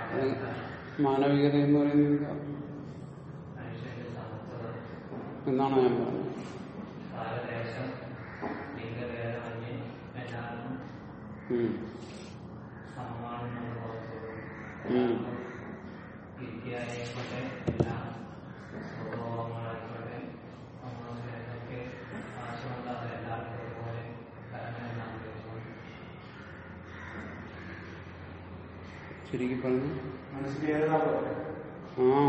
അത് മാനവികത എന്ന് പറയുന്നത് എന്താ? മനുഷ്യന്റെ സമത്വത എന്നാണ് ഞാൻ പറഞ്ഞത് കാലദേശം ലിംഗഭേദമന്യേ എല്ലാവർക്കും ഉം. സമ്മാനങ്ങൾ ഉം. വിദ്യയായിക്കോട്ടെ എല്ലാം സ്വഭാവങ്ങളായിക്കോട്ടെ നമ്മൾ എന്തൊക്കെ ആവശ്യമുണ്ടോ അത് എല്ലാവർക്കും ഒരുപോലെ തരണമെന്നാണ് ഉദ്ദേശിക്കുന്നത് ചുരുക്കി പറഞ്ഞു മനസ്സിൽ ഏതാണോ ആ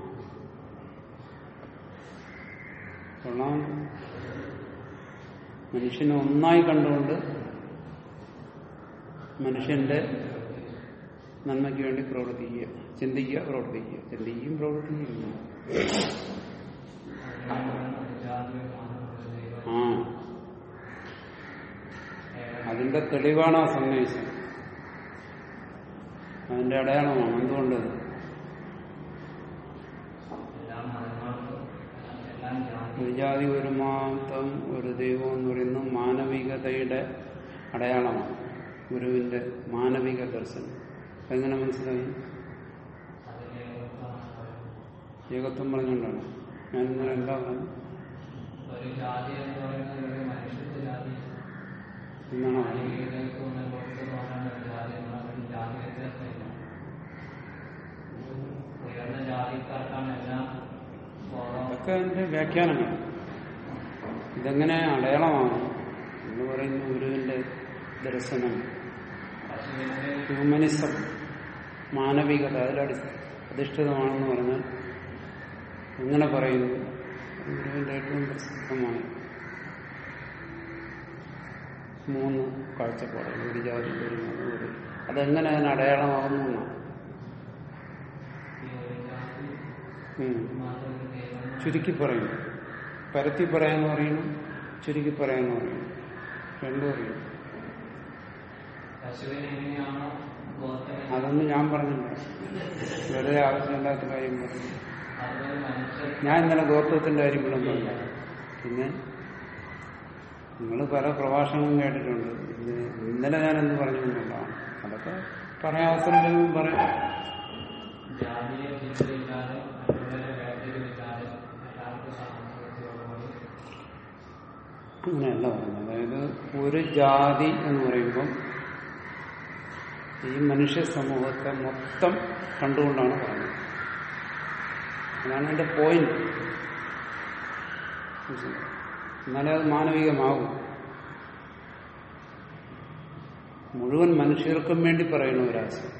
കൊള്ളാം മനുഷ്യനെ ഒന്നായി കണ്ടുകൊണ്ട് മനുഷ്യന്റെ നന്മയ്ക്ക് വേണ്ടി പ്രവർത്തിക്കുക ചിന്തിക്കുക പ്രവർത്തിക്കുക ചിന്തിക്കുകയും പ്രവർത്തിക്കുകയും ആ അതിന്റെ തെളിവാണ് ആ സന്ദേശം അതിന്റെ അടയാളമാണ് എന്തുകൊണ്ട് എല്ലാം മതങ്ങൾക്കും എല്ലാം ജാതി ഒരു ജാതി ഒരു മാത്രം ഒരു ദൈവം എന്ന് പറയുന്നത് മാനവികതയുടെ അടയാളമാണ് ഗുരുവിന്റെ മാനവിക ദർശനം എങ്ങനെ മനസ്സിലായി അതിലെ ഏകത്വം പറഞ്ഞുകൊണ്ടാണ് ഞാൻ ഇന്നലെ എന്താ പറഞ്ഞു ഒരു ജാതി എന്ന് പറയുന്നത് ഒരു മനുഷ്യന്റെ ജാതി എന്നാണ് പറഞ്ഞത് മാനവികതയ്ക്ക് ഒന്ന് കൊടുത്തു തോന്നാൻ ഒരു ജാതി എന്ന് പറയുന്നത് ജാതി വ്യത്യാസമില്ല ഉയർന്ന ജാതിക്കാർക്കാണ് എല്ലാം സ്വഭാവം അതൊക്കെ അതിന്റെ വ്യാഖ്യാനങ്ങൾ ഇതെങ്ങനെ അടയാളമാകും എന്ന് പറയുന്ന ഗുരുവിന്റെ ദർശനം പശുവിന്റെ ഹ്യൂമനിസം മാനവികത അതിലടി അധിഷ്ഠിതമാണെന്ന് പറഞ്ഞാൽ എങ്ങനെ പറയുന്നു അത് ഗുരുവിന്റെ ഏറ്റവും പ്രസിദ്ധമാണ് മൂന്ന് കാഴ്ചപ്പാടുകൾ ഒരു ജാതി ഒരു മതം ഒരു അതെങ്ങനെ അതിന് അടയാളമാകുന്നു എന്നാണ് ഈ ഒരു ജാതി ഉം. മാത്രം ഒരു ദൈവം ചുരുക്കി പറയുന്നു പരത്തി പറയാന്ന് പറയുന്നു ചുരുക്കി പറയാന്ന് പറയുന്നു രണ്ടും അറിയും പശുവിനെ എങ്ങനെയാണോ ഗോത്രനെ അതൊന്നും ഞാൻ പറഞ്ഞില്ല വെറുതെ ആവശ്യമില്ലാത്ത കാര്യം പറഞ്ഞു അതുപോലെ മനുഷ്യർ ഞാൻ ഇന്നലെ ഗോത്രത്തിന്റെ കാര്യം ഇവിടെ പറഞ്ഞില്ല പിന്നെ നിങ്ങൾ പല പ്രഭാഷണങ്ങളും കേട്ടിട്ടുണ്ട് ഇത് ഇന്നലെ ഞാൻ എന്ത് പറഞ്ഞു എന്നുള്ളതാണ് അതൊക്കെ പറയാൻ അവസരം ലഭിക്കും പറയാം ജാതിയെ ചിന്തയില്ലാതെ മറ്റുള്ളവരെ വേർതിരിവില്ലാതെ എല്ലാവർക്കും സാമൂഹികത്തോടുകൂടി അങ്ങനെയല്ല പറഞ്ഞത് അതായത് ഒരു ജാതി എന്ന് പറയുമ്പം ഈ മനുഷ്യ സമൂഹത്തെ മൊത്തം കണ്ടുകൊണ്ടാണ് പറയുന്നത് അതാണ് എന്റെ പോയിന്റ് എന്നാലേ അത് മാനവികമാകും മുഴുവൻ മനുഷ്യർക്കും വേണ്ടി പറയുന്ന ഒരാശയം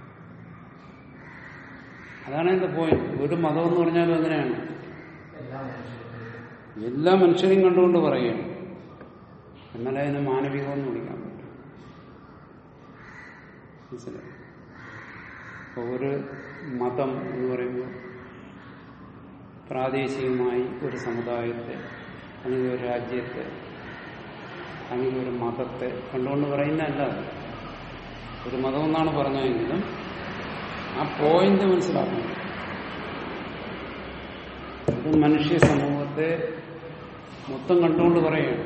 അതാണ് എന്റെ പോയിന്റ് ഒരു മതം എന്ന് പറഞ്ഞാലും അങ്ങനെയാണ് എല്ലാ മനുഷ്യരുടെയും എല്ലാ മനുഷ്യരെയും കണ്ടുകൊണ്ട് പറയുകയാണ് എന്നാലേ അതിനെ മാനവികമെന്ന് വിളിക്കാൻ പറ്റും മനസ്സിലായി അപ്പൊ ഒരു മതം എന്ന് പറയുമ്പോൾ പ്രാദേശികമായി ഒരു സമുദായത്തെ അല്ലെങ്കിൽ ഒരു രാജ്യത്തെ അല്ലെങ്കിൽ ഒരു മതത്തെ കണ്ടുകൊണ്ട് പറയുന്നതല്ല അത്. ഒരു മതം എന്നാണ് പറഞ്ഞതെങ്കിലും ആ പോയിന്റ് മനസ്സിലാക്കണം ഒരു മനുഷ്യ സമൂഹത്തെ മൊത്തം കണ്ടുകൊണ്ട് പറയുകയാണ്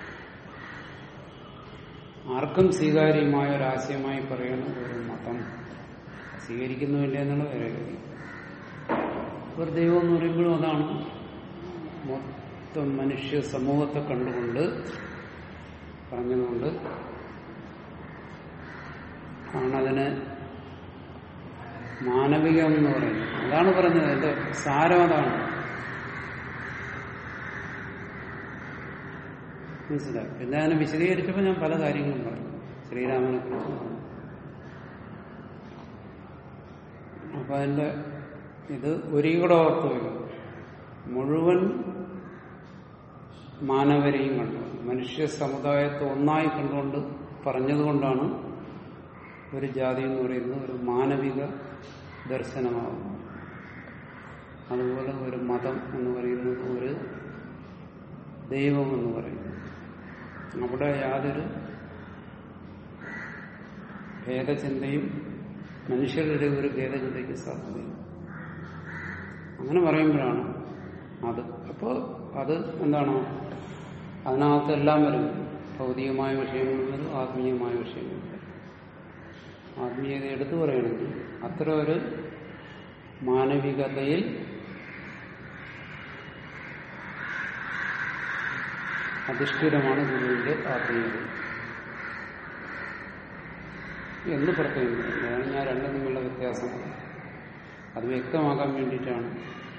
ആർക്കും സ്വീകാര്യമായ ഒരു ആശയമായി പറയണം ഒരു മതം സ്വീകരിക്കുന്നുമില്ല എന്നുള്ള വേറെ കാര്യം ഒരു ദൈവം എന്ന് പറയുമ്പോഴും അതാണ് മൊത്തം മനുഷ്യ സമൂഹത്തെ കണ്ടുകൊണ്ട് പറഞ്ഞതുകൊണ്ട് ആണതിന് മാനവികം എന്ന് പറയുന്നത് അതാണ് പറഞ്ഞത് എന്റെ സാരം അതാണ് മനസ്സിലായി പിന്നെ അതിനെ വിശദീകരിച്ചപ്പോൾ ഞാൻ പല കാര്യങ്ങളും പറഞ്ഞു ശ്രീരാമനെ കുറിച്ച് പറഞ്ഞു അപ്പൊ അതിന്റെ ഇത് ഒരീകൂടെ ഓർത്തു വരും മുഴുവൻ മാനവരെയും കണ്ടു മനുഷ്യ സമുദായത്തെ ഒന്നായി കണ്ടുകൊണ്ട് പറഞ്ഞതുകൊണ്ടാണ് ഒരു ജാതി എന്ന് പറയുന്നത് ഒരു മാനവിക ദർശനമാകുന്നത് അതുപോലെ ഒരു മതം എന്ന് പറയുന്നത് ഒരു ദൈവം എന്ന് പറയുന്നത് അവിടെ യാതൊരു ഭേദചിന്തയും മനുഷ്യരുടെ ഒരു ഭേദചിന്തയ്ക്ക് സാധ്യതയില്ല അങ്ങനെ പറയുമ്പോഴാണ് അത് അപ്പോൾ അത് എന്താണ് അതിനകത്ത് എല്ലാം വരും ഭൗതികമായ വിഷയങ്ങൾ വരും ആത്മീയമായ വിഷയങ്ങൾ വരും ആത്മീയത എടുത്തു പറയുകയാണെങ്കിൽ അത്ര ഒരു മാനവികതയിൽ അധിഷ്ഠിതമാണ് ഗുരുവിന്റെ ആത്മീയത എന്ന് പ്രത്യേകം അതാണ് ഞാൻ രണ്ടും തമ്മിലുള്ള വ്യത്യാസം അത് വ്യക്തമാക്കാൻ വേണ്ടിയിട്ടാണ്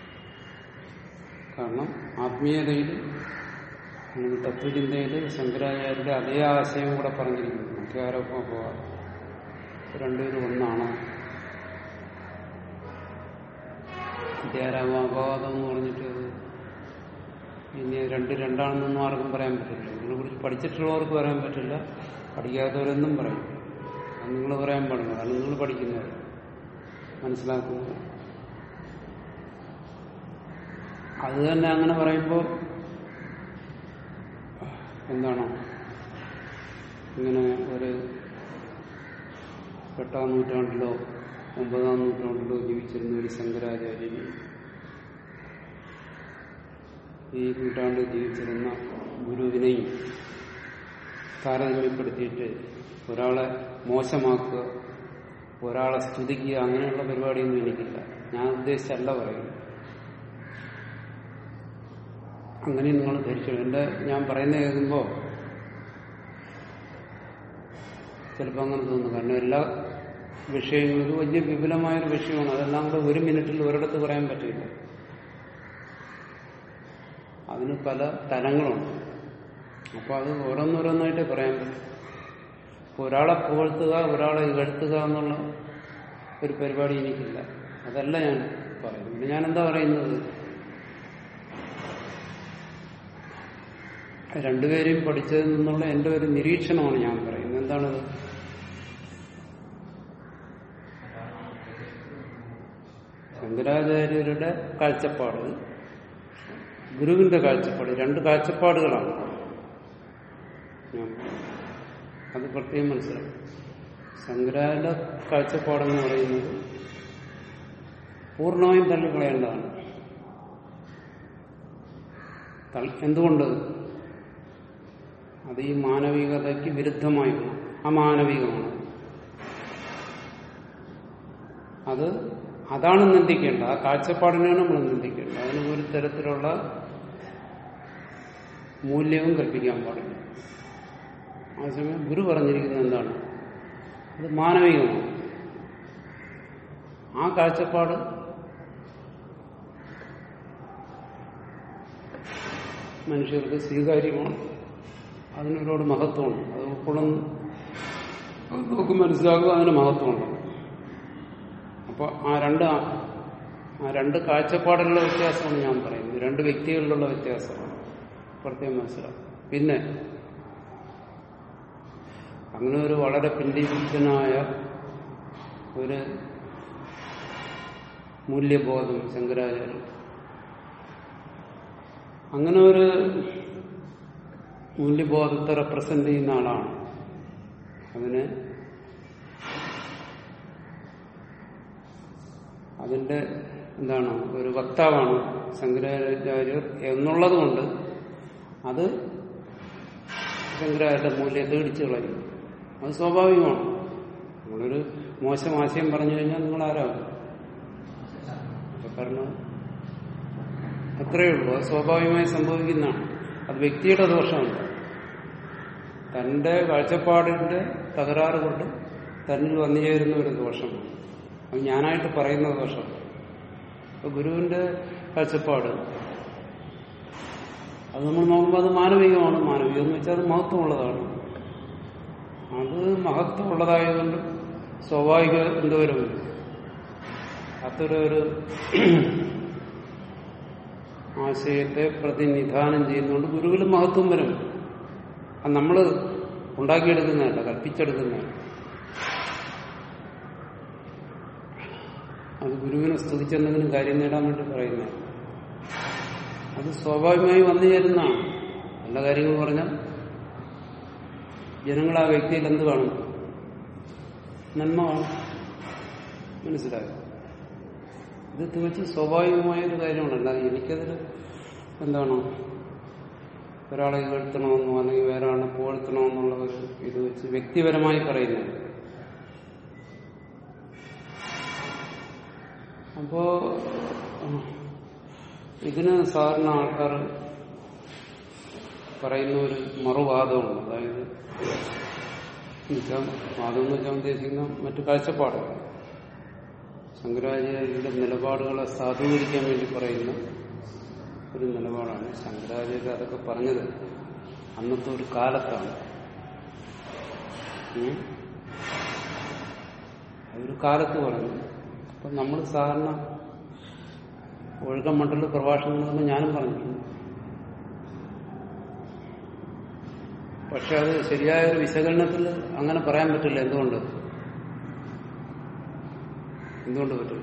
കാരണം ആത്മീയതയിൽ അല്ലെങ്കിൽ തത്വചിന്തയിൽ ശങ്കരാചാര്യരുടെ അതേ ആശയം കൂടെ പറഞ്ഞിരിക്കുന്നു മുഖ്യാരോപമോ രണ്ടുപേരും ഒന്നാണ് വിദ്യാരാമാപാദം എന്ന് പറഞ്ഞിട്ട് അത് ഇനി രണ്ട് രണ്ടാണെന്നൊന്നും ആർക്കും പറയാൻ പറ്റില്ല ഇതിനെക്കുറിച്ച് പഠിച്ചിട്ടുള്ളവർക്ക് പറയാൻ പറ്റില്ല പഠിക്കാത്തവരെന്നും പറയും അത് നിങ്ങൾ പറയാൻ പാടില്ല കാരണം നിങ്ങൾ പഠിക്കുന്നവർ മനസ്സിലാക്കുന്നത് അത് തന്നെ അങ്ങനെ പറയുമ്പോൾ എന്താണ് ഇങ്ങനെ ഒരു എട്ടാം നൂറ്റാണ്ടിലോ ഒമ്പതാം നൂറ്റാണ്ടിലോ ജീവിച്ചിരുന്ന ഒരു ശങ്കരാചാര്യന് ഈ നൂറ്റാണ്ടിൽ ജീവിച്ചിരുന്ന ഗുരുവിനെയും താരതമ്യപ്പെടുത്തിയിട്ട് ഒരാളെ മോശമാക്കുക ഒരാളെ സ്തുതിക്കുക അങ്ങനെയുള്ള പരിപാടിയൊന്നും എനിക്കില്ല ഞാൻ ഉദ്ദേശിച്ചല്ല പറയുന്നത് അങ്ങനെ നിങ്ങൾ ധരിച്ചു എന്റെ ഞാൻ പറയുന്നത് കേൾക്കുമ്പോൾ ചിലപ്പോൾ അങ്ങനെ തോന്നുന്നു കാരണം എല്ലാ വിഷയങ്ങളും ഇത് വലിയ വിപുലമായൊരു വിഷയമാണ് അതെല്ലാം കൂടെ ഒരു മിനിറ്റിൽ ഒരിടത്ത് പറയാൻ പറ്റില്ല അതിന് പല തലങ്ങളുണ്ട് അപ്പോൾ അത് ഓരോന്നോരോന്നായിട്ടേ പറയാൻ പറ്റും ഇപ്പോൾ ഒരാളെ പുകഴ്ത്തുക ഒരാളെ ഇകഴ്ത്തുക എന്നുള്ള ഒരു പരിപാടി എനിക്കില്ല അതല്ല ഞാൻ പറയുന്നത് പിന്നെ ഞാൻ എന്താ പറയുന്നത് രണ്ടുപേരെയും പഠിച്ചതിൽ നിന്നുള്ള എന്റെ ഒരു നിരീക്ഷണമാണ് ഞാൻ പറയുന്നത് എന്താണത് ശങ്കരാചാര്യരുടെ കാഴ്ചപ്പാട് ഗുരുവിന്റെ കാഴ്ചപ്പാട് രണ്ട് കാഴ്ചപ്പാടുകളാണ് ഞാൻ അത് പ്രത്യേകം മനസ്സിലാക്കും ശങ്കരാചാര്യ കാഴ്ചപ്പാടെന്ന് പറയുന്നത് പൂർണ്ണമായും തള്ളിക്കളയേണ്ടതാണ് തള്ളി- എന്തുകൊണ്ട് അത് ഈ മാനവികതയ്ക്ക് വിരുദ്ധമായിരുന്നു അമാനവികമാണ് അത് അതാണ് നിന്ദിക്കേണ്ടത് ആ കാഴ്ചപ്പാടിനെയാണ് നമ്മൾ നിന്ദിക്കേണ്ടത് അതിന് ഒരു തരത്തിലുള്ള മൂല്യവും കൽപ്പിക്കാൻ പാടില്ല അതേസമയം ഗുരു പറഞ്ഞിരിക്കുന്നത് എന്താണ് അത് മാനവികമാണ് ആ കാഴ്ചപ്പാട് മനുഷ്യർക്ക് സ്വീകാര്യമാണ് അതിനൊരുപാട് മഹത്വമുണ്ട് അത് ഉൾക്കൊള്ളുന്ന അത് നമുക്ക് മനസ്സിലാക്കുക അതിന് മഹത്വമുണ്ട് അപ്പോൾ ആ രണ്ട് ആ രണ്ട് കാഴ്ചപ്പാടിലുള്ള വ്യത്യാസമാണ് ഞാൻ പറയുന്നത് രണ്ട് വ്യക്തികളിലുള്ള വ്യത്യാസമാണ് പ്രത്യേകം മനസ്സിലാക്കും പിന്നെ അങ്ങനെ ഒരു വളരെ പിന്തിരിപ്പിച്ചനായ ഒരു മൂല്യബോധം ശങ്കരാചാര്യ അങ്ങനെ ഒരു മൂല്യബോധത്തെ റെപ്രസെന്റ് ചെയ്യുന്ന ആളാണ് അതിന് അതിന്റെ എന്താണ് ഒരു വക്താവാണ് ശങ്കരാചാര്യർ എന്നുള്ളത് കൊണ്ട് അത് ശങ്കരാചാര്യ മൂല്യത്തെ ഇടിച്ചു കളയും അത് സ്വാഭാവികമാണ് നമ്മളൊരു മോശം ആശയം പറഞ്ഞു കഴിഞ്ഞാൽ നിങ്ങൾ ആരാകും അപ്പൊ കാരണം അത്രയേ ഉള്ളൂ അത് സ്വാഭാവികമായി സംഭവിക്കുന്നതാണ് അത് വ്യക്തിയുടെ ദോഷമല്ല തന്റെ കാഴ്ചപ്പാടിന്റെ തകരാറ് കൊണ്ട് തന്നിൽ വന്നു ചേരുന്ന ഒരു ദോഷമാണ് അത് ഞാനായിട്ട് പറയുന്ന ദോഷം ഇപ്പൊ ഗുരുവിന്റെ കാഴ്ചപ്പാട് അത് നമ്മൾ നോക്കുമ്പോൾ അത് മാനവികമാണ് മാനവികം എന്ന് വെച്ചാൽ അത് മഹത്വമുള്ളതാണ് അത് മഹത്വമുള്ളതായതുകൊണ്ട് സ്വാഭാവിക എന്തോരം അത്തരൊരു ആശയത്തെ പ്രതിനിധാനം ചെയ്യുന്നതുകൊണ്ട് ഗുരുവിൽ മഹത്വം വരും അത് നമ്മൾ ഉണ്ടാക്കിയെടുക്കുന്നതല്ല കൽപ്പിച്ചെടുക്കുന്നതല്ല അത് ഗുരുവിനെ സ്തുതിച്ചെന്തെങ്കിലും കാര്യം നേടാൻ വേണ്ടി പറയുന്നത് അത് സ്വാഭാവികമായി വന്നു ചേരുന്നതാണ് നല്ല കാര്യങ്ങൾ പറഞ്ഞാൽ ജനങ്ങൾ ആ വ്യക്തിയിൽ എന്ത് കാണും നന്മ കാണും മനസ്സിലായോ ഇത് തികച്ചും സ്വാഭാവികമായ ഒരു കാര്യമാണ് അല്ലാതെ എനിക്കതിൽ എന്താണ് ഒരാളെ ഇകഴ്ത്തണമെന്നോ അല്ലെങ്കിൽ വേറെ ആളെ പുകഴ്ത്തണമെന്നുള്ള ഒരു ഇത് വെച്ച് വ്യക്തിപരമായി പറയുന്നത് അപ്പോ ഉം, ഇതിന് സാധാരണ ആൾക്കാർ പറയുന്ന ഒരു മറുവാദമുണ്ട് അതായത് എന്നുവെച്ചാൽ വാദം എന്ന് വെച്ചാൽ ഉദ്ദേശിക്കുന്ന മറ്റു കാഴ്ചപ്പാട് ശങ്കരാചാര്യരുടെ നിലപാടുകളെ സാധൂകരിക്കാൻ വേണ്ടി പറയുന്ന ഒരു നിലപാടാണ് ശങ്കരാചാര്യ അതൊക്കെ പറഞ്ഞത് അന്നത്തെ ഒരു കാലത്താണ് ഉം. അതൊരു കാലത്ത് പറഞ്ഞു അപ്പൊ നമ്മൾ സാധാരണ ഒഴുക്കമണ്ഡല പ്രഭാഷണങ്ങളൊന്നും ഞാനും പറഞ്ഞിട്ടുണ്ട് പക്ഷെ അത് ശരിയായ ഒരു വിശകലനത്തിൽ അങ്ങനെ പറയാൻ പറ്റില്ല എന്തുകൊണ്ട് എന്തുകൊണ്ട് പറ്റില്ല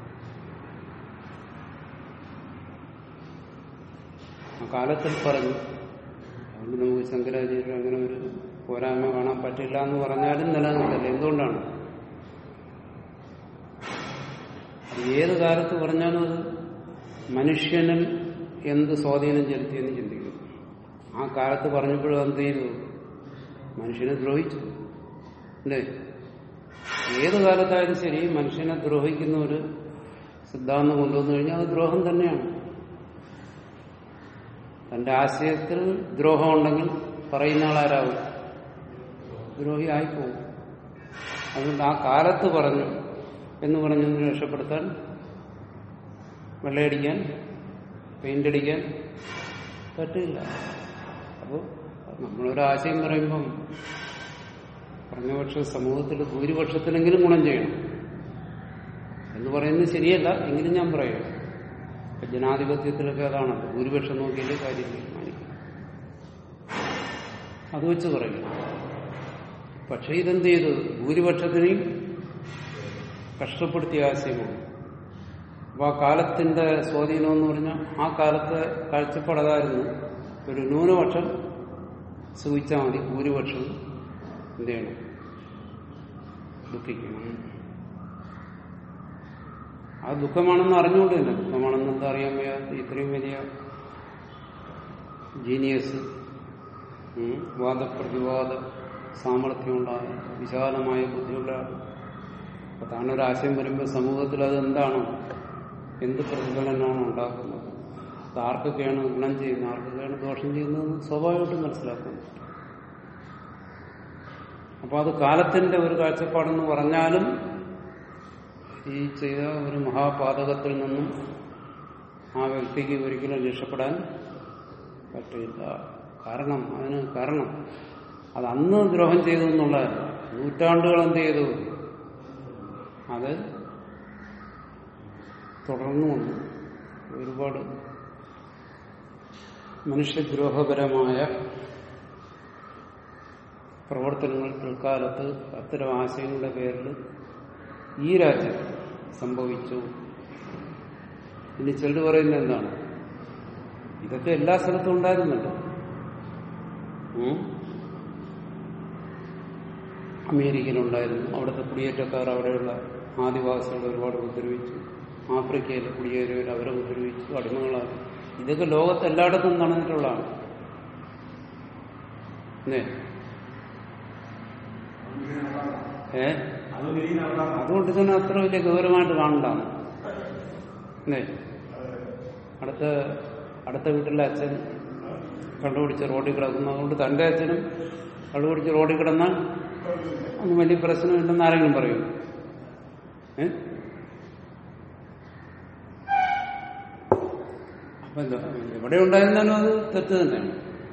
ആ കാലത്തിൽ പറഞ്ഞു അതുകൊണ്ട് നമുക്ക് ശങ്കരാചാര്യർ അങ്ങനെ ഒരു പോരായ്മ കാണാൻ പറ്റില്ല എന്ന് പറഞ്ഞാലും നിലനിൽക്കില്ല എന്തുകൊണ്ടാണ് അത് ഏത് കാലത്ത് പറഞ്ഞാലും അത് മനുഷ്യനിൽ എന്ത് സ്വാധീനം ചെലുത്തിയെന്ന് ചിന്തിക്കും ആ കാലത്ത് പറഞ്ഞപ്പോഴും എന്ത് ചെയ്തു മനുഷ്യനെ ദ്രോഹിച്ചു അല്ലേ ഏത് കാലത്തായാലും ശരി മനുഷ്യനെ ദ്രോഹിക്കുന്ന ഒരു സിദ്ധാന്തം കൊണ്ടുവന്നു കഴിഞ്ഞാൽ അത് ദ്രോഹം തന്നെയാണ് തന്റെ ആശയത്തിൽ ദ്രോഹം ഉണ്ടെങ്കിൽ പറയുന്ന ആളാരാവും ദ്രോഹി ആയിപ്പോവും അതുകൊണ്ട് ആ കാലത്ത് പറഞ്ഞു എന്ന് പറഞ്ഞൊന്ന് രക്ഷപ്പെടുത്താൻ വെള്ളയടിക്കാൻ പെയിന്റ് അടിക്കാൻ പറ്റില്ല അപ്പോൾ നമ്മളൊരാശയം പറയുമ്പം പറഞ്ഞപക്ഷ സമൂഹത്തിൽ ഭൂരിപക്ഷത്തിനെങ്കിലും ഗുണം ചെയ്യണം എന്ന് പറയുന്നത് ശരിയല്ല എങ്കിലും ഞാൻ പറയാം ഇപ്പൊ ജനാധിപത്യത്തിലൊക്കെ അതാണല്ലോ ഭൂരിപക്ഷം നോക്കിയല്ലേ കാര്യം തീരുമാനിക്കും അത് വെച്ച് പറയും പക്ഷെ ഇതെന്ത് ചെയ്തു ഭൂരിപക്ഷത്തിനെയും കഷ്ടപ്പെടുത്തിയ ആശയമാണ് അപ്പൊ ആ കാലത്തിന്റെ സ്വാധീനം എന്ന് പറഞ്ഞാൽ ആ കാലത്തെ കാഴ്ചപ്പാടതായിരുന്നു ഒരു ന്യൂനപക്ഷം സൂചിച്ചാൽ മതി ഭൂരിപക്ഷവും എന്ത് ചെയ്യണം ദുഃഖിക്കണം ആ ദുഃഖമാണെന്ന് അറിഞ്ഞുകൊണ്ടില്ല ദുഃഖമാണെന്ന് എന്താ അറിയാൻ വയ്യാത്ത ഇത്രയും വലിയ ജീനിയസ് ഉം, വാദപ്രതിവാദ സാമർഥ്യമുണ്ടായ വിശാലമായ ബുദ്ധിയുള്ള അപ്പൊ താനൊരാശയം വരുമ്പോൾ സമൂഹത്തിൽ അത് എന്താണ് എന്ത് പ്രതിഫലനമാണ് ഉണ്ടാക്കുന്നത് അത് ആർക്കൊക്കെയാണ് ഗുണം ചെയ്യുന്നത് ആർക്കൊക്കെയാണ് ദോഷം ചെയ്യുന്നത് സ്വാഭാവികമായിട്ടും മനസ്സിലാക്കുന്നു അപ്പൊ അത് കാലത്തിന്റെ ഒരു കാഴ്ചപ്പാടെന്ന് പറഞ്ഞാലും ഈ ചെയ്ത ഒരു മഹാപാതകത്തിൽ നിന്നും ആ വ്യക്തിക്ക് ഒരിക്കലും രക്ഷപ്പെടാൻ പറ്റില്ല കാരണം അതിന് കാരണം അത് അന്ന് ദ്രോഹം ചെയ്തു എന്നുള്ളതല്ല നൂറ്റാണ്ടുകൾ എന്ത് ചെയ്തു അത് തുടർന്നു വന്നു ഒരുപാട് മനുഷ്യദ്രോഹപരമായ പ്രവർത്തനങ്ങൾ പിൽക്കാലത്ത് അത്തരം ആശയങ്ങളുടെ പേരിൽ ഈ രാജ്യം സംഭവിച്ചു ഇനി ചിലർ പറയുന്നത് എന്താണ് ഇതൊക്കെ എല്ലാ സ്ഥലത്തും ഉണ്ടായിരുന്നല്ലോ ഉം? അമേരിക്കയിലുണ്ടായിരുന്നു അവിടുത്തെ കുടിയേറ്റക്കാർ അവിടെയുള്ള ആദിവാസികളെ ഒരുപാട് ഉപദ്രവിച്ചു ആഫ്രിക്കയിലെ കുടിയേറിയവർ അവരെ ഉപദ്രവിച്ചു അടിമകളാക്കി ഇതൊക്കെ ലോകത്ത് എല്ലായിടത്തും നടന്നിട്ടുള്ളതാണ് അല്ലേ ഏ അതുകൊണ്ട് തന്നെ അത്ര വലിയ ഗൗരവമായിട്ട് കാണണ്ടാണ് അല്ലേ അടുത്ത അടുത്ത വീട്ടിലെ അച്ഛൻ കണ്ടുപിടിച്ച് റോഡിൽ കിടക്കുന്നു അതുകൊണ്ട് തന്റെ അച്ഛനും കണ്ടുപിടിച്ച് റോഡിൽ കിടന്നാൽ ഒന്നും വലിയ പ്രശ്നമില്ലെന്ന് ആരെങ്കിലും പറയും ഏ അപ്പൊ എന്താ എവിടെ ഉണ്ടായിരുന്നാലും അത് തെറ്റ് തന്നെയാണ്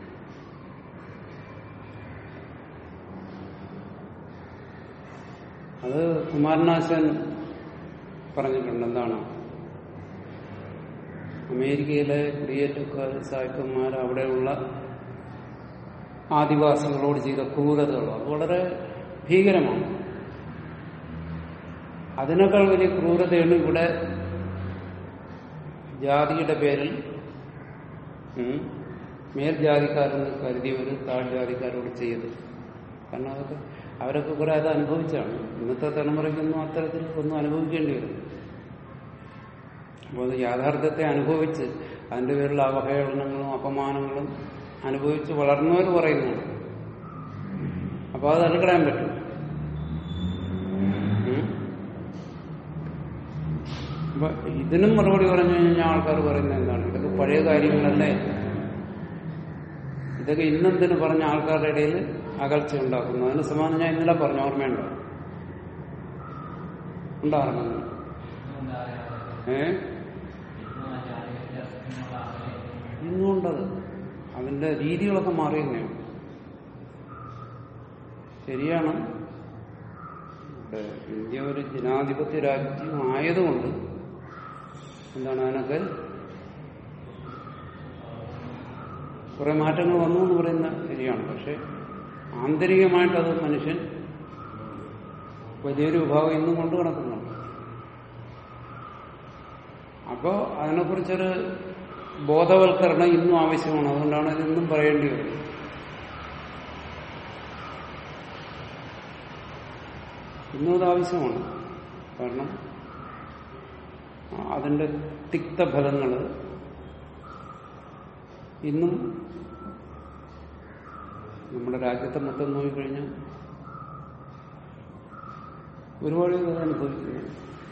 അത് കുമാരനാശൻ പറഞ്ഞിട്ടുണ്ട് എന്താണ് അമേരിക്കയിലെ കുടിയേറ്റക്കാർ സായിപ്പന്മാർ അവിടെയുള്ള ആദിവാസികളോട് ചെയ്ത ക്രൂരതകൾ അത് വളരെ ഭീകരമാണ് അതിനേക്കാൾ വലിയ ക്രൂരതയാണ് ഇവിടെ ജാതിയുടെ പേരിൽ ഉം, മേൽജാതിക്കാരെന്ന് കരുതിയവർ താഴ്ജാതിക്കാരോട് ചെയ്തത് കാരണം അതൊക്കെ അവരൊക്കെ കുറെ അത് അനുഭവിച്ചാണ് ഇന്നത്തെ തലമുറയ്ക്കൊന്നും അത്തരത്തിൽ ഒന്നും അനുഭവിക്കേണ്ടി വരും അപ്പോൾ അത് യാഥാർത്ഥ്യത്തെ അനുഭവിച്ച് അതിന്റെ പേരിലുള്ള അവഹേളനങ്ങളും അപമാനങ്ങളും അനുഭവിച്ച് വളർന്നവർ പറയുന്നതാണ് അപ്പോൾ അത് തള്ളിക്കളയാൻ പറ്റും ഉം? അപ്പൊ ഇതിനും മറുപടി പറഞ്ഞു കഴിഞ്ഞാൽ ആൾക്കാർ പറയുന്നത് എന്താണ് ഇതൊക്കെ പഴയ കാര്യങ്ങളല്ലേ ഇതൊക്കെ ഇന്നെന്തിനു പറഞ്ഞ ആൾക്കാരുടെ ഇടയിൽ അകൽച്ച ഉണ്ടാക്കുന്നു അതിന് സമാനം ഞാൻ ഇന്നലെ പറഞ്ഞു ഓർമ്മയുണ്ടോ ഉണ്ടായിരുന്നു എന്താ പറയുക ഏ ഇന്നും ആ ജാതി വ്യത്യാസത്തിനുള്ള ആളുകളെ ഇന്നുണ്ടത് അതിന്റെ രീതികളൊക്കെ മാറിയെന്നേ ശരിയാണ് ഇവിടെ ഇന്ത്യ ഒരു ജനാധിപത്യ രാജ്യം ആയതുകൊണ്ട് എന്താണ് അതിനൊക്കെ കുറെ മാറ്റങ്ങൾ വന്നു എന്ന് പറയുന്ന ശരിയാണ് പക്ഷെ ആന്തരികമായിട്ടത് മനുഷ്യൻ വലിയൊരു വിഭാഗം ഇന്നും കൊണ്ട് കിടക്കുന്നുണ്ട് അപ്പോ അതിനെക്കുറിച്ചൊരു ബോധവൽക്കരണം ഇന്നും ആവശ്യമാണ് അതുകൊണ്ടാണ് ഇതെന്നും പറയേണ്ടി വരുന്നത് ഇന്നും അത് ആവശ്യമാണ് കാരണം അതിന്റെ തിക്തഫലങ്ങൾ ഇന്നും നമ്മുടെ രാജ്യത്തെ മൊത്തം നോക്കിക്കഴിഞ്ഞാൽ ഒരുപാട് പേര് അത് അനുഭവിക്കുന്നു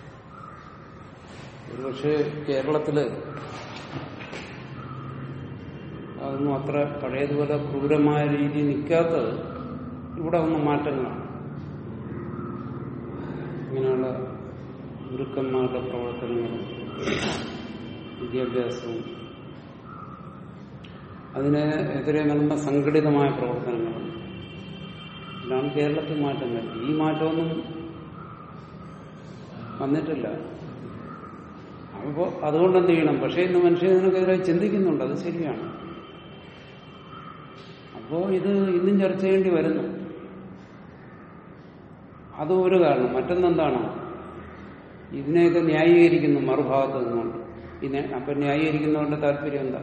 ഒരുപക്ഷെ കേരളത്തില് അതൊന്നും അത്ര പഴയതുപോലെ ക്രൂരമായ രീതി നിൽക്കാത്തത് ഇവിടെ വന്ന മാറ്റങ്ങളാണ് ഇങ്ങനെയുള്ള ഗുരുക്കന്മാരുടെ പ്രവർത്തനങ്ങളും വിദ്യാഭ്യാസവും അതിന് എതിരെ നൽകുന്ന സംഘടിതമായ പ്രവർത്തനങ്ങളും ഇതാണ് കേരളത്തിൽ മാറ്റം വരുന്നത് ഈ മാറ്റമൊന്നും വന്നിട്ടില്ല അപ്പോൾ അതുകൊണ്ട് എന്ത് ചെയ്യണം പക്ഷേ ഇന്ന് മനുഷ്യൻ ഇതിനൊക്കെതിരെ ചിന്തിക്കുന്നുണ്ട് അത് ശരിയാണ് അപ്പോ ഇത് ഇന്നും ചർച്ച ചെയ്യേണ്ടി വരുന്നു അത് ഒരു കാരണം മറ്റൊന്നെന്താണ് ഇതിനെയൊക്കെ ന്യായീകരിക്കുന്നു മറുഭാഗത്ത് നിന്നുകൊണ്ട് ഇതിനെ അപ്പൊ ന്യായീകരിക്കുന്നവരുടെ താല്പര്യം എന്താ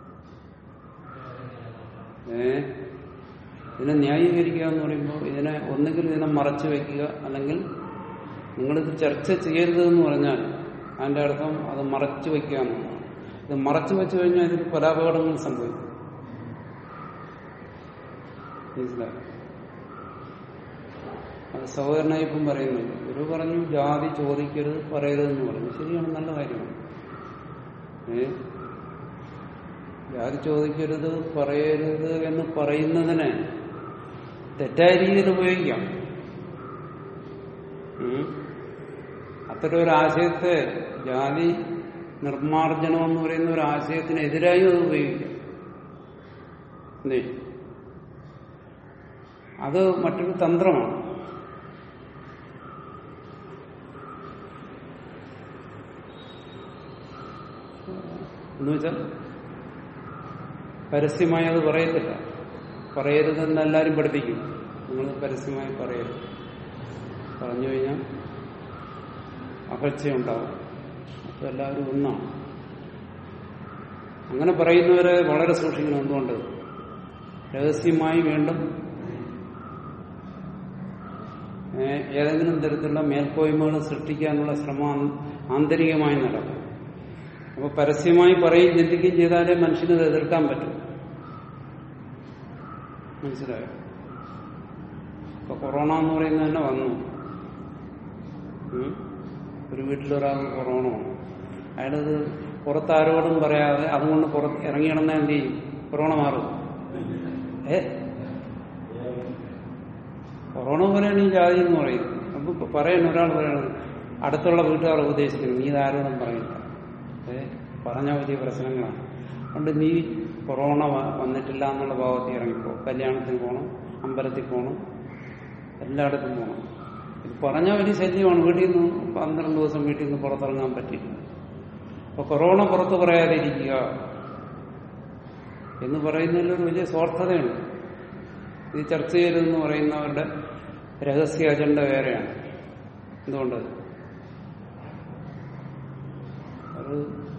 ഏ ഇതിനെ ന്യായീകരിക്കുക എന്ന് പറയുമ്പോൾ ഇതിനെ ഒന്നുകിൽ ഇതിനെ മറച്ചു വെക്കുക അല്ലെങ്കിൽ നിങ്ങളിത് ചർച്ച ചെയ്യരുത് എന്ന് പറഞ്ഞാൽ അതിന്റെ അർത്ഥം അത് മറച്ചു വെക്കുക എന്നുള്ളതാണ് ഇത് മറച്ചു വെച്ചു കഴിഞ്ഞാൽ ഇതിൽ പല അപകടങ്ങളും സംഭവിക്കും മനസ്സിലായി അത് സഹോദരനായിപ്പം പറയുന്നുണ്ട് ഒരു പറഞ്ഞു ജാതി ചോദിക്കരുത് പറയരുതെന്ന് പറഞ്ഞു ശരിയാണ് നല്ല കാര്യമാണ് ഏ ജാതി ചോദിക്കരുത് പറയരുത് എന്ന് പറയുന്നതിനെ തെറ്റായ രീതിയിൽ ഉപയോഗിക്കാം ഉം. അത്തരം ഒരു ആശയത്തെ ജാതി നിർമാർജനം എന്ന് പറയുന്ന ഒരു ആശയത്തിനെതിരായി അത് ഉപയോഗിക്കാം എന്തേ അത് മറ്റൊരു തന്ത്രമാണ് എന്നുവെച്ചാൽ പരസ്യമായി അത് പറയത്തില്ല പറയരുതെന്ന് എല്ലാവരും പഠിപ്പിക്കും നിങ്ങൾ പരസ്യമായി പറയരുത് പറഞ്ഞു കഴിഞ്ഞാൽ അകൽച്ചയുണ്ടാവും അപ്പൊ എല്ലാവരും ഒന്നാണ് അങ്ങനെ പറയുന്നവരെ വളരെ സൂക്ഷിക്കണം എന്തുകൊണ്ട് രഹസ്യമായി വീണ്ടും ഏഹ്, ഏതെങ്കിലും തരത്തിലുള്ള മേൽക്കോയ്മകൾ സൃഷ്ടിക്കാനുള്ള ശ്രമം ആന്- ആന്തരികമായി നടക്കും അപ്പൊ പരസ്യമായി പറയുകയും ചിന്തിക്കുകയും ചെയ്താലേ മനുഷ്യന് ഇത് എതിർക്കാൻ പറ്റും മനസ്സിലായോ ഇപ്പൊ കൊറോണ എന്ന് പറയുന്നത് തന്നെ വന്നു ഉം. ഒരു വീട്ടിലൊരാൾക്ക് കൊറോണ വന്നു അയാളത് പുറത്താരോടും പറയാതെ അതുകൊണ്ട് പുറത്ത് ഇറങ്ങി കിടന്ന എന്ത് ചെയ്യും കൊറോണ മാറും ഏ കൊറോണ പോലെയാണ് ഈ ജാതി എന്ന് പറയുന്നത് അപ്പൊ ഇപ്പൊ പറയുന്നു ഒരാൾ പറയണത് അടുത്തുള്ള വീട്ടുകാർ ഉപദേശിക്കുന്നു നീ ഇതാരോടും പറയില്ല ഏ പറഞ്ഞ വലിയ പ്രശ്നങ്ങളാണ് അതുകൊണ്ട് നീ കൊറോണ വ- വന്നിട്ടില്ല എന്നുള്ള ഭാവത്തിൽ ഇറങ്ങിപ്പോ കല്യാണത്തിന് പോകണം അമ്പലത്തിൽ പോകണം എല്ലായിടത്തും പോകണം ഇത് പറഞ്ഞ വലിയ ശല്യമാണ് വീട്ടിൽ നിന്ന് പന്ത്രണ്ട് ദിവസം വീട്ടിൽ നിന്ന് പുറത്തിറങ്ങാൻ പറ്റില്ല അപ്പൊ കൊറോണ പുറത്ത് പറയാതിരിക്കുക എന്ന് പറയുന്നതിൽ ഒരു വലിയ സ്വാർത്ഥതയുണ്ട് ഇത് ചർച്ച ചെയ്യരുതെന്ന് പറയുന്നവരുടെ രഹസ്യ അജണ്ട വേറെയാണ് എന്തുകൊണ്ട് അത്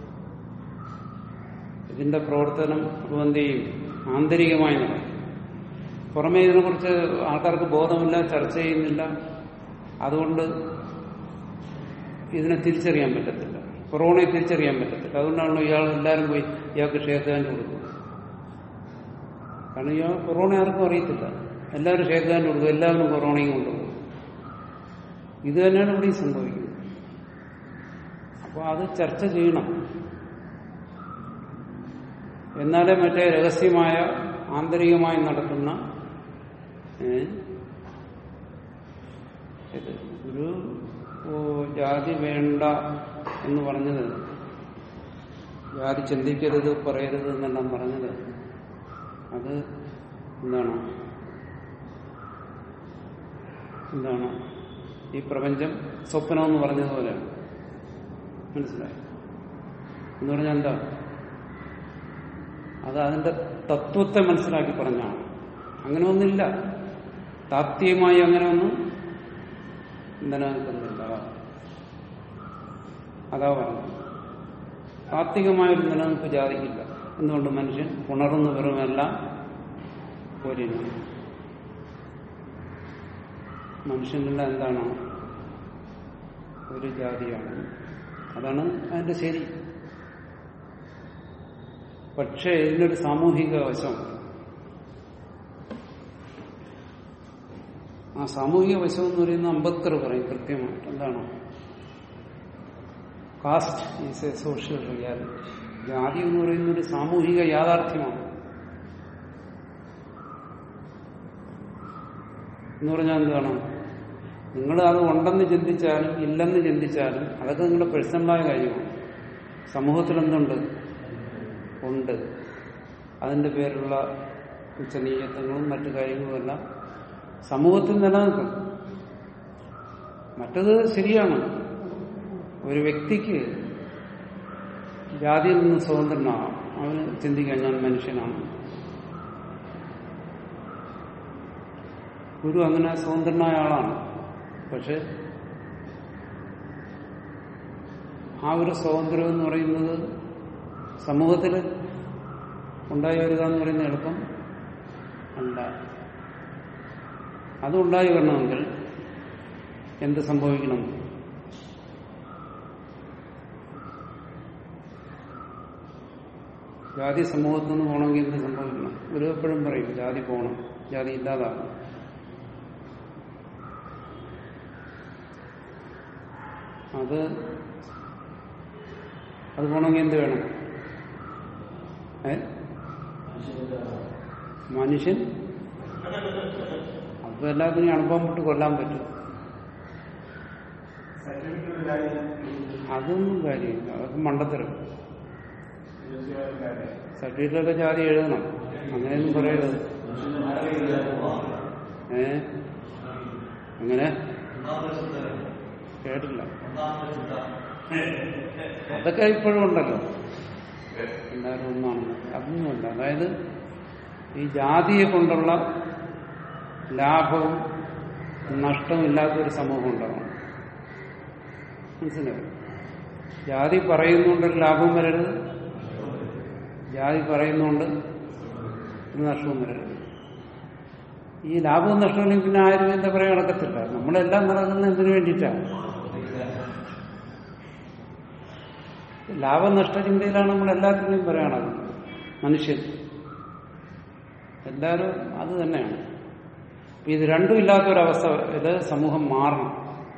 ഇതിന്റെ പ്രവർത്തനം അപ്പോൾ എന്ത് ചെയ്യും ആന്തരികമായി നടക്കും പുറമേ ഇതിനെക്കുറിച്ച് ആൾക്കാർക്ക് ബോധമില്ല ചർച്ച ചെയ്യുന്നില്ല അതുകൊണ്ട് ഇതിനെ തിരിച്ചറിയാൻ പറ്റത്തില്ല കൊറോണയെ തിരിച്ചറിയാൻ പറ്റത്തില്ല അതുകൊണ്ടാണല്ലോ ഇയാൾ എല്ലാവരും പോയി ഇയാൾക്ക് ഷേഖാൻ കൊടുക്കുന്നത് കാരണം ഇയാൾ കൊറോണ ആർക്കും അറിയത്തില്ല എല്ലാവരും ഷേഖാൻ കൊടുക്കും എല്ലാവരും കൊറോണയും കൊണ്ടുപോകും ഇത് തന്നെയാണ് ഇവിടെ സംഭവിക്കുന്നത് അപ്പൊ അപ്പോൾ അത് ചർച്ച ചെയ്യണം എന്നാലേ മറ്റേ രഹസ്യമായ ആന്തരികമായി നടക്കുന്ന ഏ, ഇത് ഒരു ഓ, ജാതി വേണ്ട എന്ന് പറഞ്ഞത് ജാതി ചിന്തിക്കരുത് പറയരുത് എന്നെല്ലാം പറഞ്ഞത് അത് എന്താണ് എന്താണ് ഈ പ്രപഞ്ചം സ്വപ്നം എന്ന് പറഞ്ഞതുപോലെ മനസ്സിലായി എന്ന് പറഞ്ഞാൽ എന്താ അത് അതിന്റെ തത്വത്തെ മനസ്സിലാക്കി പറഞ്ഞാണ് അങ്ങനെ ഒന്നില്ല താത്വികമായി അങ്ങനെ ഒന്നും നിലനിൽക്കുന്നില്ല അതാ പറഞ്ഞത് താത്വികമായൊരു നിലനിൽപ്പ് ജാതിക്കില്ല എന്തുകൊണ്ട് മനുഷ്യൻ ഉണർന്നു വെറുമെല്ലാം പോരുന്നു മനുഷ്യനെല്ലാം എന്താണ് ഒരു ജാതിയാണ് അതാണ് അതിന്റെ ശരി പക്ഷേ ഇതിനൊരു സാമൂഹിക വശം ആ സാമൂഹിക വശം എന്ന് പറയുന്ന അംബേദ്കർ പറയും കൃത്യമായിട്ട് എന്താണ് caste is a social reality ജാതി എന്ന് പറയുന്ന ഒരു സാമൂഹിക യാഥാർത്ഥ്യമാണ് എന്ന് പറഞ്ഞാൽ എന്താണ് നിങ്ങൾ അത് ഉണ്ടെന്ന് ചിന്തിച്ചാലും ഇല്ലെന്ന് ചിന്തിച്ചാലും അതൊക്കെ നിങ്ങളുടെ പേഴ്സണലായ കാര്യമാണ് സമൂഹത്തിൽ എന്തുണ്ട് ഉണ്ട് അതിന്റെ പേരിലുള്ള ഉച്ചനീയത്വങ്ങളും മറ്റു കാര്യങ്ങളുമെല്ലാം സമൂഹത്തിൽ നിലനിൽക്കും മറ്റത് ശരിയാണ് ഒരു വ്യക്തിക്ക് ജാതിയിൽ നിന്ന് സ്വതന്ത്രനാകാം അവന് ചിന്തിക്കാൻ ഞാൻ മനുഷ്യനാണ് ഗുരു അങ്ങനെ സ്വതന്ത്രനായ ആളാണ് പക്ഷെ ആ ഒരു സ്വാതന്ത്ര്യം എന്ന് പറയുന്നത് സമൂഹത്തിൽ ഉണ്ടായി വരിക എന്ന് പറയുന്ന എളുപ്പം അല്ല അതുണ്ടായി വരണമെങ്കിൽ എന്ത് സംഭവിക്കണം ജാതി സമൂഹത്തിൽ നിന്ന് പോകണമെങ്കിൽ എന്ത് സംഭവിക്കണം ഒരു എപ്പോഴും പറയും ജാതി പോകണം ജാതി ഇല്ലാതാകണം അത് അത് പോകണമെങ്കിൽ എന്ത് വേണം ഏ മനുഷ്യൻ അപ്പൊ എല്ലാത്തിനും അണുപ്പം വിട്ട് കൊല്ലാൻ പറ്റും അതൊന്നും കാര്യമില്ല അതൊക്കെ മണ്ടത്തരം സർട്ടിഫിക്കറ്റൊക്കെ ജാതി എഴുതണം അങ്ങനെയൊന്നും പറയരുത് ഏ അങ്ങനെ കേട്ടില്ല അതൊക്കെ ഇപ്പോഴും ഉണ്ടല്ലോ എല്ലാവരും ഒന്നാണ് അതൊന്നുമല്ല അതായത് ഈ ജാതിയെ കൊണ്ടുള്ള ലാഭവും നഷ്ടവും ഇല്ലാത്തൊരു സമൂഹം ഉണ്ടാവണം മനസ്സിലായോ ജാതി പറയുന്നുണ്ടൊരു ലാഭവും വരരുത് ജാതി പറയുന്നുണ്ട് ഒരു നഷ്ടവും വരരുത് ഈ ലാഭവും നഷ്ടവും പിന്നെ ആരും എന്താ പറയാൻ നടക്കത്തില്ല നമ്മളെല്ലാം നടക്കുന്നത് എന്തിനു വേണ്ടിയിട്ടാണ് ലാഭനഷ്ട ചിന്തയിലാണ് നമ്മൾ എല്ലാത്തിനും പറയണത് മനുഷ്യൻ എല്ലാവരും അത് തന്നെയാണ് അപ്പൊ ഇത് രണ്ടും ഇല്ലാത്തൊരവസ്ഥ ഇത് സമൂഹം മാറണം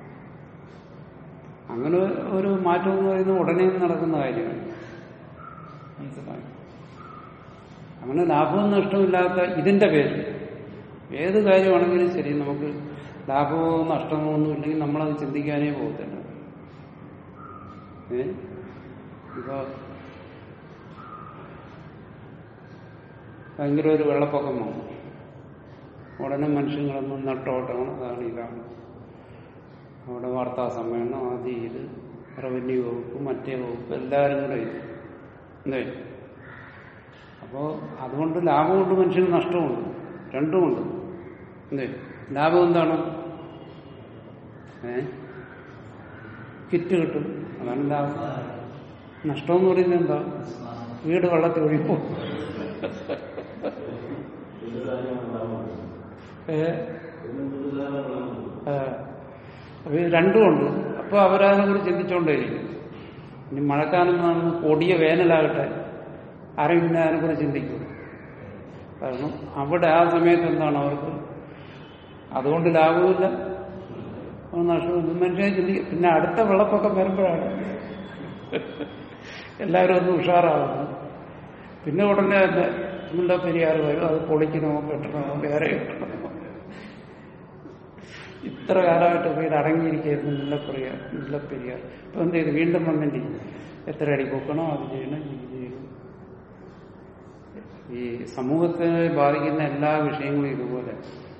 അങ്ങനെ ഒരു മാറ്റം എന്ന് പറയുന്നത് ഉടനെ നടക്കുന്ന കാര്യമാണ് മനസ്സിലായി അങ്ങനെ ലാഭവും നഷ്ടവും ഇല്ലാത്ത ഇതിന്റെ പേരിൽ ഏത് കാര്യമാണെങ്കിലും ശരി നമുക്ക് ലാഭമോ നഷ്ടമോ ഒന്നും ഇല്ലെങ്കിൽ നമ്മളത് ചിന്തിക്കാനേ പോകത്തില്ല ഏ ഇപ്പൊ ഭയങ്കര ഒരു വെള്ളപ്പൊക്കം വന്നു ഉടനെ മനുഷ്യങ്ങളൊന്നും നട്ടോട്ടമാണ് അതാണ് ഇതാണ് അവിടെ വാർത്താ സമ്മേളനം ആദ്യം ഇത് റവന്യൂ വകുപ്പ് മറ്റേ വകുപ്പ് എല്ലാവരും കൂടെ ഇത് എന്തേ അപ്പോ അതുകൊണ്ട് ലാഭമുണ്ട് മനുഷ്യന് നഷ്ടമുണ്ട് രണ്ടുമുണ്ട് എന്തേ ലാഭം എന്താണ് ഏ കിറ്റ് കിട്ടും അതാണ് ലാഭം നഷ്ടമെന്ന് പറയുന്നത് എന്താ വീട് വെള്ളത്തിൽ ഒഴിപ്പോ ഏ ഏ. അപ്പൊ ഇത് രണ്ടുമുണ്ട് അപ്പൊ അവരതിനെ കുറിച്ച് ചിന്തിച്ചുകൊണ്ടേയിരിക്കും ഇനി മഴക്കാലം വന്ന് കൊടിയ വേനലാകട്ടെ ആരും പിന്നെ അതിനെക്കുറിച്ച് ചിന്തിക്കും കാരണം അവിടെ ആ സമയത്ത് എന്താണ് അവർക്ക് അതുകൊണ്ട് ലാഭമില്ല അത് നഷ്ടമില്ല മനുഷ്യനെ ചിന്തിക്കും പിന്നെ അടുത്ത വെള്ളപ്പൊക്കം വരുമ്പോഴാണ് എല്ലാവരും ഒന്ന് ഉഷാറാവുന്നു പിന്നെ ഉടനെ തന്നെ മുല്ല പെരിയാർ വരും അത് പൊളിക്കണമോ കെട്ടണമോ വേറെ കെട്ടണമോ ഇത്ര കാലമായിട്ട് വീട് അടങ്ങിയിരിക്കുന്നു മുല്ലപ്പെരിയാർ മുല്ലപ്പെരിയാർ ഇപ്പൊ എന്ത് ചെയ്തു വീണ്ടും വന്നിട്ട് എത്ര അടി പൊക്കണോ അത് ചെയ്യണം ഇത് ചെയ്യണം ഈ സമൂഹത്തെ ബാധിക്കുന്ന എല്ലാ വിഷയങ്ങളും ഇതുപോലെ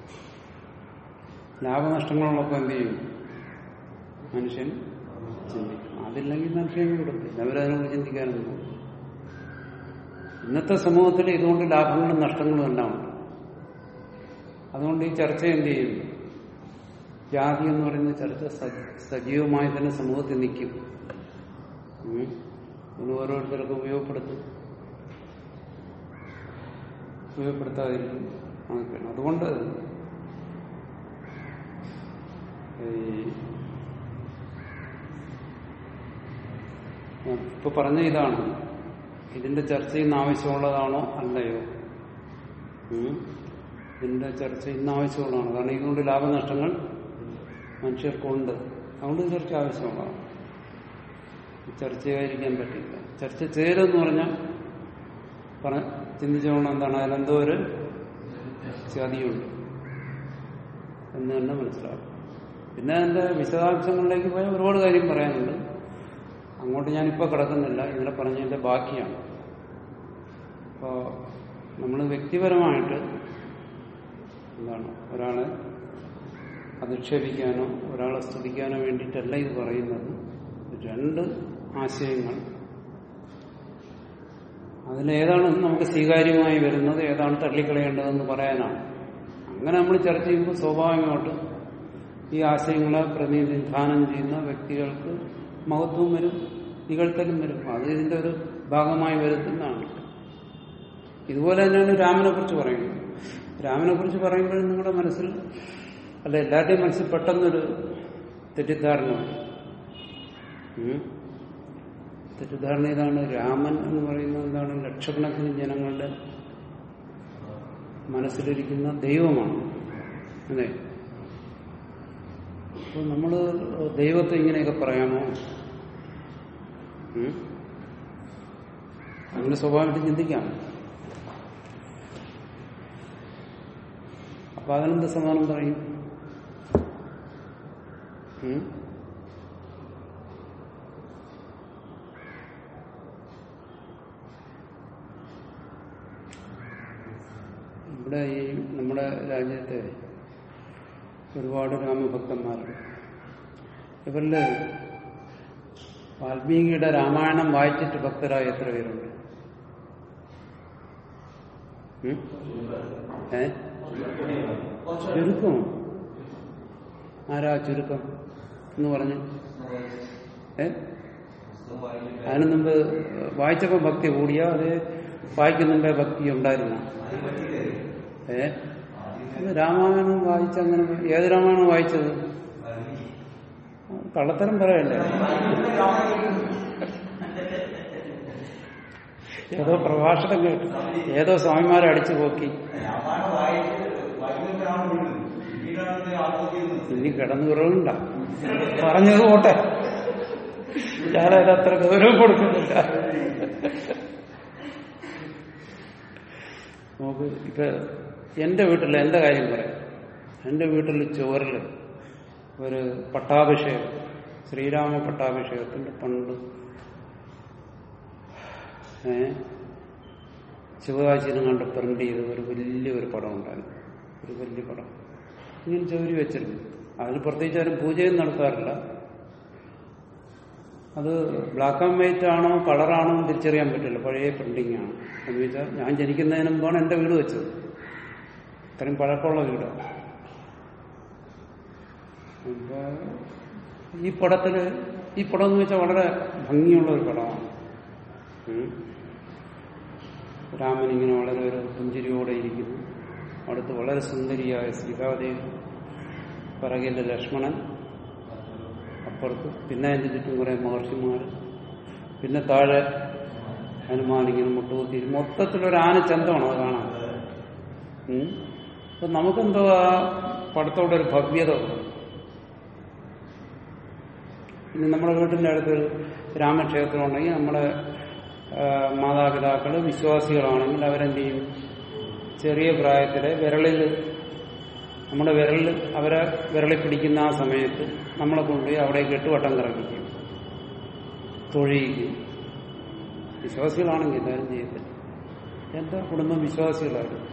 ലാഭനഷ്ടങ്ങളുള്ളപ്പോൾ എന്ത് ചെയ്യും മനുഷ്യൻ ചിന്തിക്കും അതില്ലെങ്കിൽ മനുഷ്യൻ കൊടുക്കില്ല അവരതിനോട് ചിന്തിക്കാനൊന്നും പോകും ഇന്നത്തെ സമൂഹത്തിൽ ഇതുകൊണ്ട് ലാഭങ്ങളും നഷ്ടങ്ങളും എല്ലാം ഉണ്ട് അതുകൊണ്ട് ഈ ചർച്ച എന്ത് ചെയ്യും ജാതി എന്ന് പറയുന്ന ചർച്ച സജ- സജീവമായി തന്നെ സമൂഹത്തിൽ നിൽക്കും ഉം. ഇത് ഓരോരുത്തർക്കും ഉപയോഗപ്പെടുത്തും ഉപയോഗപ്പെടുത്താതിരിക്കും അതൊക്കെയാണ് അതുകൊണ്ട് ഈ ഞാൻ ഇപ്പൊ പറഞ്ഞ ഇതാണ് ഇതിന്റെ ചർച്ച ഇന്ന് ആവശ്യമുള്ളതാണോ അല്ലയോ ഉം? ഇതിന്റെ ചർച്ച ഇന്ന് ആവശ്യമുള്ളതാണ് കാരണം ഇതുകൊണ്ട് ലാഭനഷ്ടങ്ങൾ മനുഷ്യർക്കുണ്ട് അതുകൊണ്ട് ഈ ചർച്ച ആവശ്യമുള്ളതാണ് ഈ ചർച്ച ചെയ്യാതിരിക്കാൻ പറ്റില്ല ചർച്ച ചെയ്യലെന്ന് പറഞ്ഞാൽ പറ ചിന്തിച്ചുകൊണ്ട് എന്താണ് അതിലെന്തോ ഒരു ചതിയുണ്ട് എന്ന് തന്നെ മനസ്സിലാക്കും പിന്നെ അതിന്റെ വിശദാംശങ്ങളിലേക്ക് പോയാൽ ഒരുപാട് കാര്യം പറയാനുണ്ട് അങ്ങോട്ട് ഞാനിപ്പോൾ കിടക്കുന്നില്ല ഇന്നലെ പറഞ്ഞതിന്റെ ബാക്കിയാണ് അപ്പോൾ നമ്മൾ വ്യക്തിപരമായിട്ട് എന്താണ് ഒരാളെ അധിക്ഷേപിക്കാനോ ഒരാളെ സ്തുതിക്കാനോ വേണ്ടിയിട്ടല്ല ഇത് പറയുന്നത് രണ്ട് ആശയങ്ങൾ അതിലേതാണ് നമുക്ക് സ്വീകാര്യമായി വരുന്നത് ഏതാണ് തള്ളിക്കളയേണ്ടതെന്ന് പറയാനാണ് അങ്ങനെ നമ്മൾ ചർച്ച ചെയ്യുമ്പോൾ സ്വാഭാവികമായിട്ടും ഈ ആശയങ്ങളെ പ്രതിനിധാനം ചെയ്യുന്ന വ്യക്തികൾക്ക് മഹത്വം വരും നികഴ്ത്തലും വരും അത് ഇതിന്റെ ഒരു ഭാഗമായി വരുന്നതാണ് ഇതുപോലെ തന്നെയാണ് രാമനെ കുറിച്ച് പറയുന്നത് രാമനെ കുറിച്ച് പറയുമ്പോൾ നിങ്ങളുടെ മനസ്സിൽ അല്ല എല്ലാവരുടെയും മനസ്സിൽ പെട്ടെന്നൊരു തെറ്റിദ്ധാരണയുണ്ട് ഉം. തെറ്റിദ്ധാരണ ഇതാണ് രാമൻ എന്ന് പറയുന്നത് എന്താണ് ലക്ഷക്കണക്കിന് ജനങ്ങളുടെ മനസ്സിലിരിക്കുന്ന ദൈവമാണ് അതെ അപ്പൊ നമ്മള് ദൈവത്തെ ഇങ്ങനെയൊക്കെ പറയാമോ ഉം? അങ്ങനെ സ്വാഭാവികമായിട്ട് ചിന്തിക്കാം അപ്പൊ അതിനെന്ത് സമാനം പറയും ഉം? ഇവിടെ ഈ നമ്മുടെ രാജ്യത്തെ ഒരുപാട് രാമഭക്തന്മാരുണ്ട് ഇവരില് വാൽമീകിയുടെ രാമായണം വായിച്ചിട്ട് ഭക്തരായ എത്ര പേരുണ്ട് ഉം? ഏ ചുരുക്കം ആരാ ചുരുക്കം എന്ന് പറഞ്ഞു ഏ അതിനു മുമ്പ് വായിച്ചപ്പോ ഭക്തി കൂടിയാ അത് വായിക്കുന്ന മുമ്പേ ഭക്തി ഉണ്ടായിരുന്ന ഏ അത് രാമായണം വായിച്ചങ്ങനെ ഏത് രാമായണം വായിച്ചത് കള്ളത്തരം പറയല്ലേ ഏതോ പ്രഭാഷണം കേട്ടു ഏതോ സ്വാമിമാരെ അടിച്ചു പോക്കി ഇനി കിടന്നു കുറവുണ്ട പറഞ്ഞത് പോട്ടെ ഞാനത് അത്ര ഗൗരവം കൊടുക്കുന്നില്ല നമുക്ക് ഇപ്പൊ എന്റെ വീട്ടിൽ എന്റെ കാര്യം പറയാം എന്റെ വീട്ടിൽ ചോറിൽ ഒരു പട്ടാഭിഷേകം ശ്രീരാമ പട്ടാഭിഷേകത്തിന്റെ പണ്ട് ഏ ശിവകാശിനും കണ്ട് പ്രിന്റ് ചെയ്ത് ഒരു വലിയ ഒരു പടം ഉണ്ടായിരുന്നു ഒരു വലിയ പടം ഇങ്ങനെ ചൗരി വെച്ചിരുന്നു അതിൽ പ്രത്യേകിച്ച് ആരും പൂജയും നടത്താറില്ല അത് ബ്ലാക്ക് ആൻഡ് വൈറ്റ് ആണോ കളറാണോ എന്ന് തിരിച്ചറിയാൻ പറ്റില്ല പഴയ പ്രിന്റിംഗ് ആണ് എന്ന് വെച്ചാൽ ഞാൻ ജനിക്കുന്നതിന് മുമ്പാണ് എന്റെ വീട് വെച്ചത് ഇത്രയും പഴക്കമുള്ള വീടാണ് അപ്പൊ ഈ പടത്തില് ഈ പടം എന്ന് വെച്ചാൽ വളരെ ഭംഗിയുള്ള ഒരു പടമാണ് ഉം. രാമൻ ഇങ്ങനെ വളരെ ഒരു പുഞ്ചിരിയോടെ ഇരിക്കുന്നു അടുത്ത് വളരെ സുന്ദരിയായ സീതാദേവി പിറകില് ലക്ഷ്മണൻ അപ്പുറത്ത് പിന്നെ അതിന്റെ ചുറ്റും കുറെ മഹർഷിമാർ പിന്നെ താഴെ ഹനുമാൻ ഇങ്ങനെ മുട്ടുകുത്തി മൊത്തത്തിലൊരു ആന ചന്തമാണ് അത് കാണാൻ ഉം. അപ്പൊ നമുക്കെന്തോ ആ പടത്തോടെ ഒരു ഭവ്യത തോന്നും. ഇനി നമ്മുടെ വീട്ടിന്റെ അടുത്തൊരു രാമക്ഷേത്രം ഉണ്ടെങ്കിൽ നമ്മുടെ ആ, മാതാപിതാക്കൾ വിശ്വാസികളാണെങ്കിൽ അവരെന്ത് ചെയ്യും ചെറിയ പ്രായത്തില് വിരളിൽ നമ്മുടെ വിരലിൽ അവരെ വിരളിൽ പിടിക്കുന്ന ആ സമയത്ത് നമ്മളെ കൊണ്ടുപോയി അവിടെ കെട്ടുവട്ടം കറക്കിക്കും തൊഴിയിക്കും വിശ്വാസികളാണെങ്കിൽ എല്ലാവരും ചെയ്യത്തില്ല എന്റെ കുടുംബം വിശ്വാസികളായിരുന്നു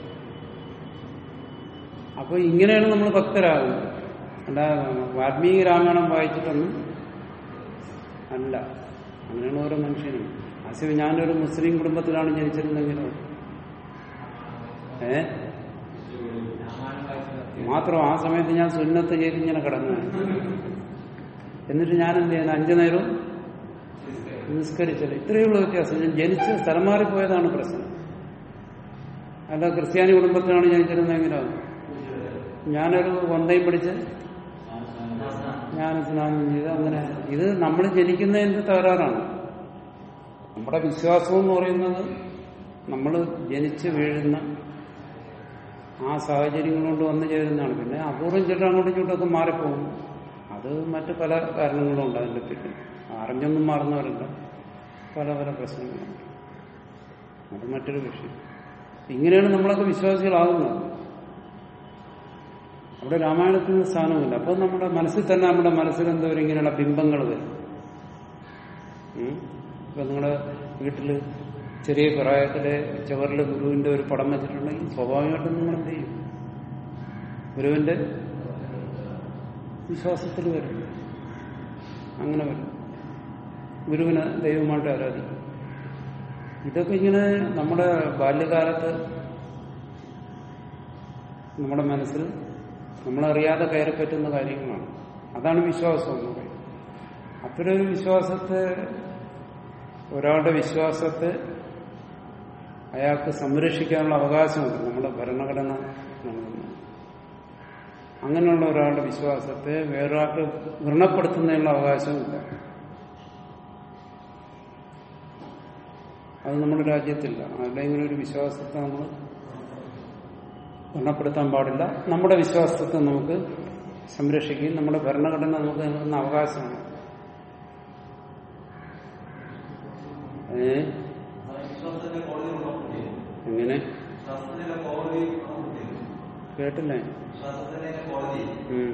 അപ്പൊ ഇങ്ങനെയാണ് നമ്മൾ ഭക്തരാകുന്നത് അല്ല വാൽമീകി രാമായണം വായിച്ചിട്ടൊന്നും അല്ല അങ്ങനെയാണ് ഓരോ മനുഷ്യനും ആസിഫ് ഞാനൊരു മുസ്ലിം കുടുംബത്തിലാണ് ജനിച്ചിരുന്നെങ്കിലോ ഏ രാമായണം വായിച്ചത് മാത്രം ആ സമയത്ത് ഞാൻ സുന്നത്ത് ചെയ്ത് ഇങ്ങനെ കിടന്നു എന്നിട്ട് ഞാൻ എന്ത് ചെയ്യുന്നു അഞ്ചു നേരം നിസ്കരിച്ചത് ഇത്രയേ ഉള്ളൂ വ്യത്യാസം ഞാൻ ജനിച്ച് സ്ഥലം മാറിപ്പോയതാണ് പ്രശ്നം അല്ല ക്രിസ്ത്യാനി കുടുംബത്തിലാണ് ജനിച്ചിരുന്നെങ്കിലോ ഞാനൊരു വന്തയും പിടിച്ച് ഞാൻ സ്നാനം ചെയ്ത് അങ്ങനെ ഇത് നമ്മൾ ജനിക്കുന്നതിന്റെ തകരാറാണ് നമ്മുടെ വിശ്വാസം എന്ന് പറയുന്നത് നമ്മൾ ജനിച്ച് വീഴുന്ന ആ സാഹചര്യങ്ങൾ കൊണ്ട് വന്നു ചേരുന്നതാണ് പിന്നെ അപൂർവം ചിലർ അങ്ങോട്ടും ഇങ്ങോട്ടൊക്കെ മാറിപ്പോകും അത് മറ്റു പല കാരണങ്ങളും ഉണ്ട് അതിന്റെ പിന്നിൽ അറിഞ്ഞൊന്നും മാറുന്നവരല്ല പല പല പ്രശ്നങ്ങളുണ്ട് അത് മറ്റൊരു വിഷയം ഇങ്ങനെയാണ് നമ്മളൊക്കെ വിശ്വാസികളാകുന്നത് അവിടെ രാമായണത്തിന് സ്ഥാനമില്ല അപ്പോൾ നമ്മുടെ മനസ്സിൽ തന്നെ നമ്മുടെ മനസ്സിൽ എന്തോ ഒരു ഇങ്ങനെയുള്ള ബിംബങ്ങൾ വരും ഉം. ഇപ്പൊ നിങ്ങളുടെ വീട്ടില് ചെറിയ പ്രായത്തിലെ ചുവറിൽ ഗുരുവിന്റെ ഒരു പടം വെച്ചിട്ടുണ്ടെങ്കിൽ സ്വാഭാവികമായിട്ടും നിങ്ങൾ എന്ത് ചെയ്യും ഗുരുവിന്റെ വിശ്വാസത്തിൽ വരും അങ്ങനെ വരും ഗുരുവിനെ ദൈവമായിട്ട് ആരാധിക്കും ഇതൊക്കെ ഇങ്ങനെ നമ്മുടെ ബാല്യകാലത്ത് നമ്മുടെ മനസ്സിൽ നമ്മളറിയാതെ കയറി പറ്റുന്ന കാര്യങ്ങളാണ് അതാണ് വിശ്വാസം എന്ന് പറയുന്നത് അത്തരൊരു വിശ്വാസത്തെ ഒരാളുടെ വിശ്വാസത്തെ അയാൾക്ക് സംരക്ഷിക്കാനുള്ള അവകാശമുണ്ട് നമ്മുടെ ഭരണഘടന നൽകുന്നു അങ്ങനെയുള്ള ഒരാളുടെ വിശ്വാസത്തെ വേറൊരാൾക്ക് വ്രണപ്പെടുത്തുന്നതിനുള്ള അവകാശമില്ല അത് നമ്മുടെ രാജ്യത്തില്ല അല്ലെങ്കിൽ ഒരു വിശ്വാസത്തെ നമ്മൾ വ്രണപ്പെടുത്താൻ പാടില്ല നമ്മുടെ വിശ്വാസത്തെ നമുക്ക് സംരക്ഷിക്കുകയും നമ്മുടെ ഭരണഘടന നമുക്ക് നൽകുന്ന അവകാശമാണ് ഏ എങ്ങനെ കേട്ടില്ലേ ഉം.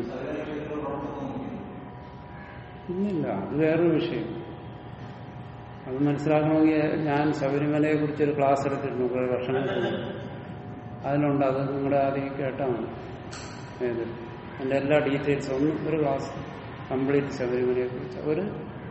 ഇല്ലില്ല അത് വേറൊരു വിഷയം അത് മനസ്സിലാക്കണമെങ്കിൽ ഞാൻ ശബരിമലയെ കുറിച്ചൊരു ക്ലാസ് എടുത്തിരുന്നു കുറെ വർഷങ്ങൾക്ക് മുമ്പ് അതിലുണ്ട് അത് നിങ്ങളുടെ ആദ്യം കേട്ടാൽ മതി ഏത് എൻ്റെ എല്ലാ ഡീറ്റെയിൽസും ഒന്നും ഒരു ക്ലാസ് കംപ്ലീറ്റ് ശബരിമലയെ കുറിച്ച് ഒരു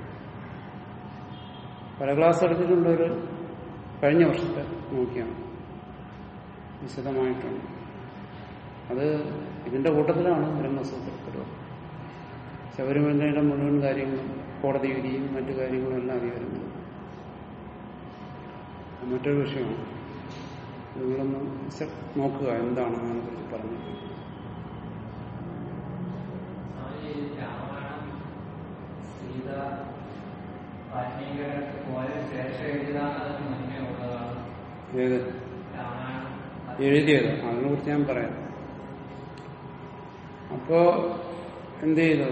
പല ക്ലാസ് എടുത്തിട്ടുണ്ട് ഒരു കഴിഞ്ഞ വർഷത്തെ നോക്കിയാണ് വിശദമായിട്ടുണ്ട് അത് ഇതിന്റെ കൂട്ടത്തിലാണ് ബ്രഹ്മസൂത്രത്തിലും ശബരിമലയുടെ മുഴുവൻ കാര്യങ്ങളും കോടതി വിധിയും മറ്റു കാര്യങ്ങളും എല്ലാം അറിയാൻ വരുന്നത് അത് മറ്റൊരു വിഷയമാണ് നിങ്ങളൊന്ന് സെ- നോക്കുക എന്താണെന്ന് അതിനെക്കുറിച്ച് പറഞ്ഞു സ്വാമി, രാമായണം സീത വാൽമീകിയുടെ പോയതിനു ശേഷം എഴുതിയതാണ് അതിന് മുന്നേ ഉള്ളതാണ് ഏത് രാമായണം എഴുതിയത് അതിനെ കുറിച്ച് ഞാൻ പറയാം അപ്പോ എന്ത് ചെയ്തു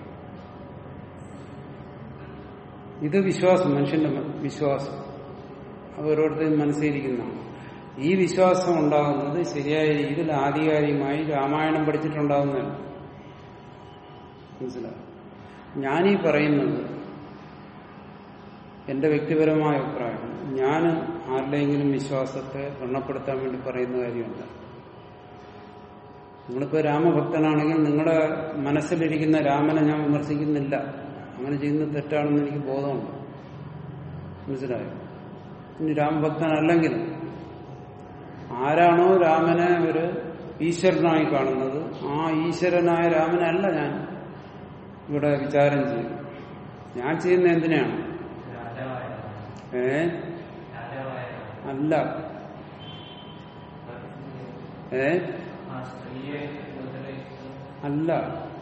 ഇത് വിശ്വാസം മനുഷ്യന്റെ മ- വിശ്വാസം അത് ഓരോരുത്തരും മനസ്സിലിരിക്കുന്നതാണ് ഈ വിശ്വാസം ഉണ്ടാകുന്നത് ശരിയായ രീതിയിൽ ആധികാരികമായി രാമായണം പഠിച്ചിട്ടുണ്ടാകുന്നതല്ല മനസ്സിലാവും ഞാനീ പറയുന്നത് എന്റെ വ്യക്തിപരമായ അഭിപ്രായം ഞാൻ ആരുടെയെങ്കിലും വിശ്വാസത്തെ വ്രണപ്പെടുത്താൻ വേണ്ടി പറയുന്ന കാര്യമല്ല നിങ്ങളിപ്പോ രാമഭക്തനാണെങ്കിൽ നിങ്ങളുടെ മനസ്സിലിരിക്കുന്ന രാമനെ ഞാൻ വിമർശിക്കുന്നില്ല അങ്ങനെ ചെയ്യുന്നത് തെറ്റാണെന്ന് എനിക്ക് ബോധമുണ്ട് മനസ്സിലായോ ഇനി രാമഭക്തനല്ലെങ്കിൽ ആരാണോ രാമനെ ഒരു ഈശ്വരനായി കാണുന്നത് ആ ഈശ്വരനായ രാമനല്ല ഞാൻ ഇവിടെ വിചാരം ചെയ്യുന്നത് ഞാൻ ചെയ്യുന്ന എന്തിനാണ് രാജാവായ ഏ രാജാവായ അല്ല ഏ ആ സ്ത്രീയെ ഉപദ്രവിച്ചത് അല്ല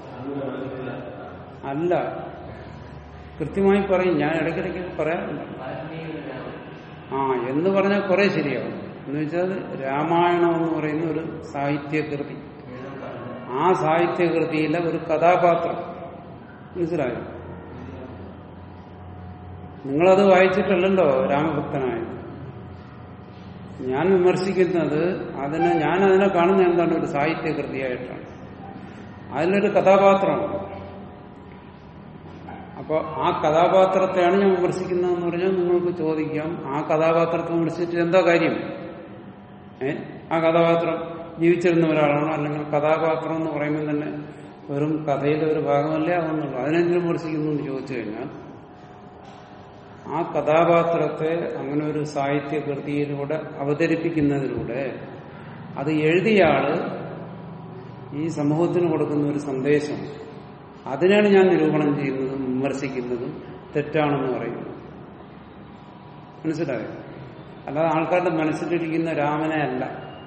അല്ല കൃത്യമായി പറയും ഞാൻ ഇടയ്ക്കിടയ്ക്ക് പറയാറില്ല വാൽമീകിയുടെ രാമൻ ആ എന്ന് പറഞ്ഞാൽ കുറെ ശരിയാവും എന്ന് വെച്ചാൽ രാമായണം എന്ന് പറയുന്ന ഒരു സാഹിത്യകൃതി ആ സാഹിത്യകൃതിയിലെ ഒരു കഥാപാത്രം മനസ്സിലായോ നിങ്ങളത് വായിച്ചിട്ടല്ലല്ലോ രാമഭക്തനായത് ഞാൻ വിമർശിക്കുന്നത് അതിനെ ഞാൻ അതിനെ കാണുന്ന എന്താണ് ഒരു സാഹിത്യകൃതിയായിട്ടാണ് അതിലൊരു കഥാപാത്രമാണ് അപ്പോൾ ആ കഥാപാത്രത്തെയാണ് ഞാൻ വിമർശിക്കുന്നതെന്ന് പറഞ്ഞാൽ നിങ്ങൾക്ക് ചോദിക്കാം ആ കഥാപാത്രത്തെ വിമർശിച്ചിട്ട് എന്താ കാര്യം ഏ ആ കഥാപാത്രം ജീവിച്ചിരുന്ന ഒരാളാണോ അല്ലെങ്കിൽ കഥാപാത്രം എന്ന് പറയുമ്പോൾ തന്നെ വെറും കഥയിലെ ഒരു ഭാഗമല്ലേ ആവുന്നുള്ളൂ അതിനെന്തിനും വിമർശിക്കുന്നു എന്ന് ചോദിച്ചു കഴിഞ്ഞാൽ ആ കഥാപാത്രത്തെ അങ്ങനെ ഒരു സാഹിത്യകൃതിയിലൂടെ അവതരിപ്പിക്കുന്നതിലൂടെ അത് എഴുതിയ ആള് ഈ സമൂഹത്തിന് കൊടുക്കുന്ന ഒരു സന്ദേശം അതിനാണ് ഞാൻ നിരൂപണം ചെയ്യുന്നതും വിമർശിക്കുന്നതും തെറ്റാണെന്ന് പറയുന്നത് മനസ്സിലായോ അല്ലാതെ ആൾക്കാരുടെ മനസ്സിലിരിക്കുന്ന രാമനെ അല്ല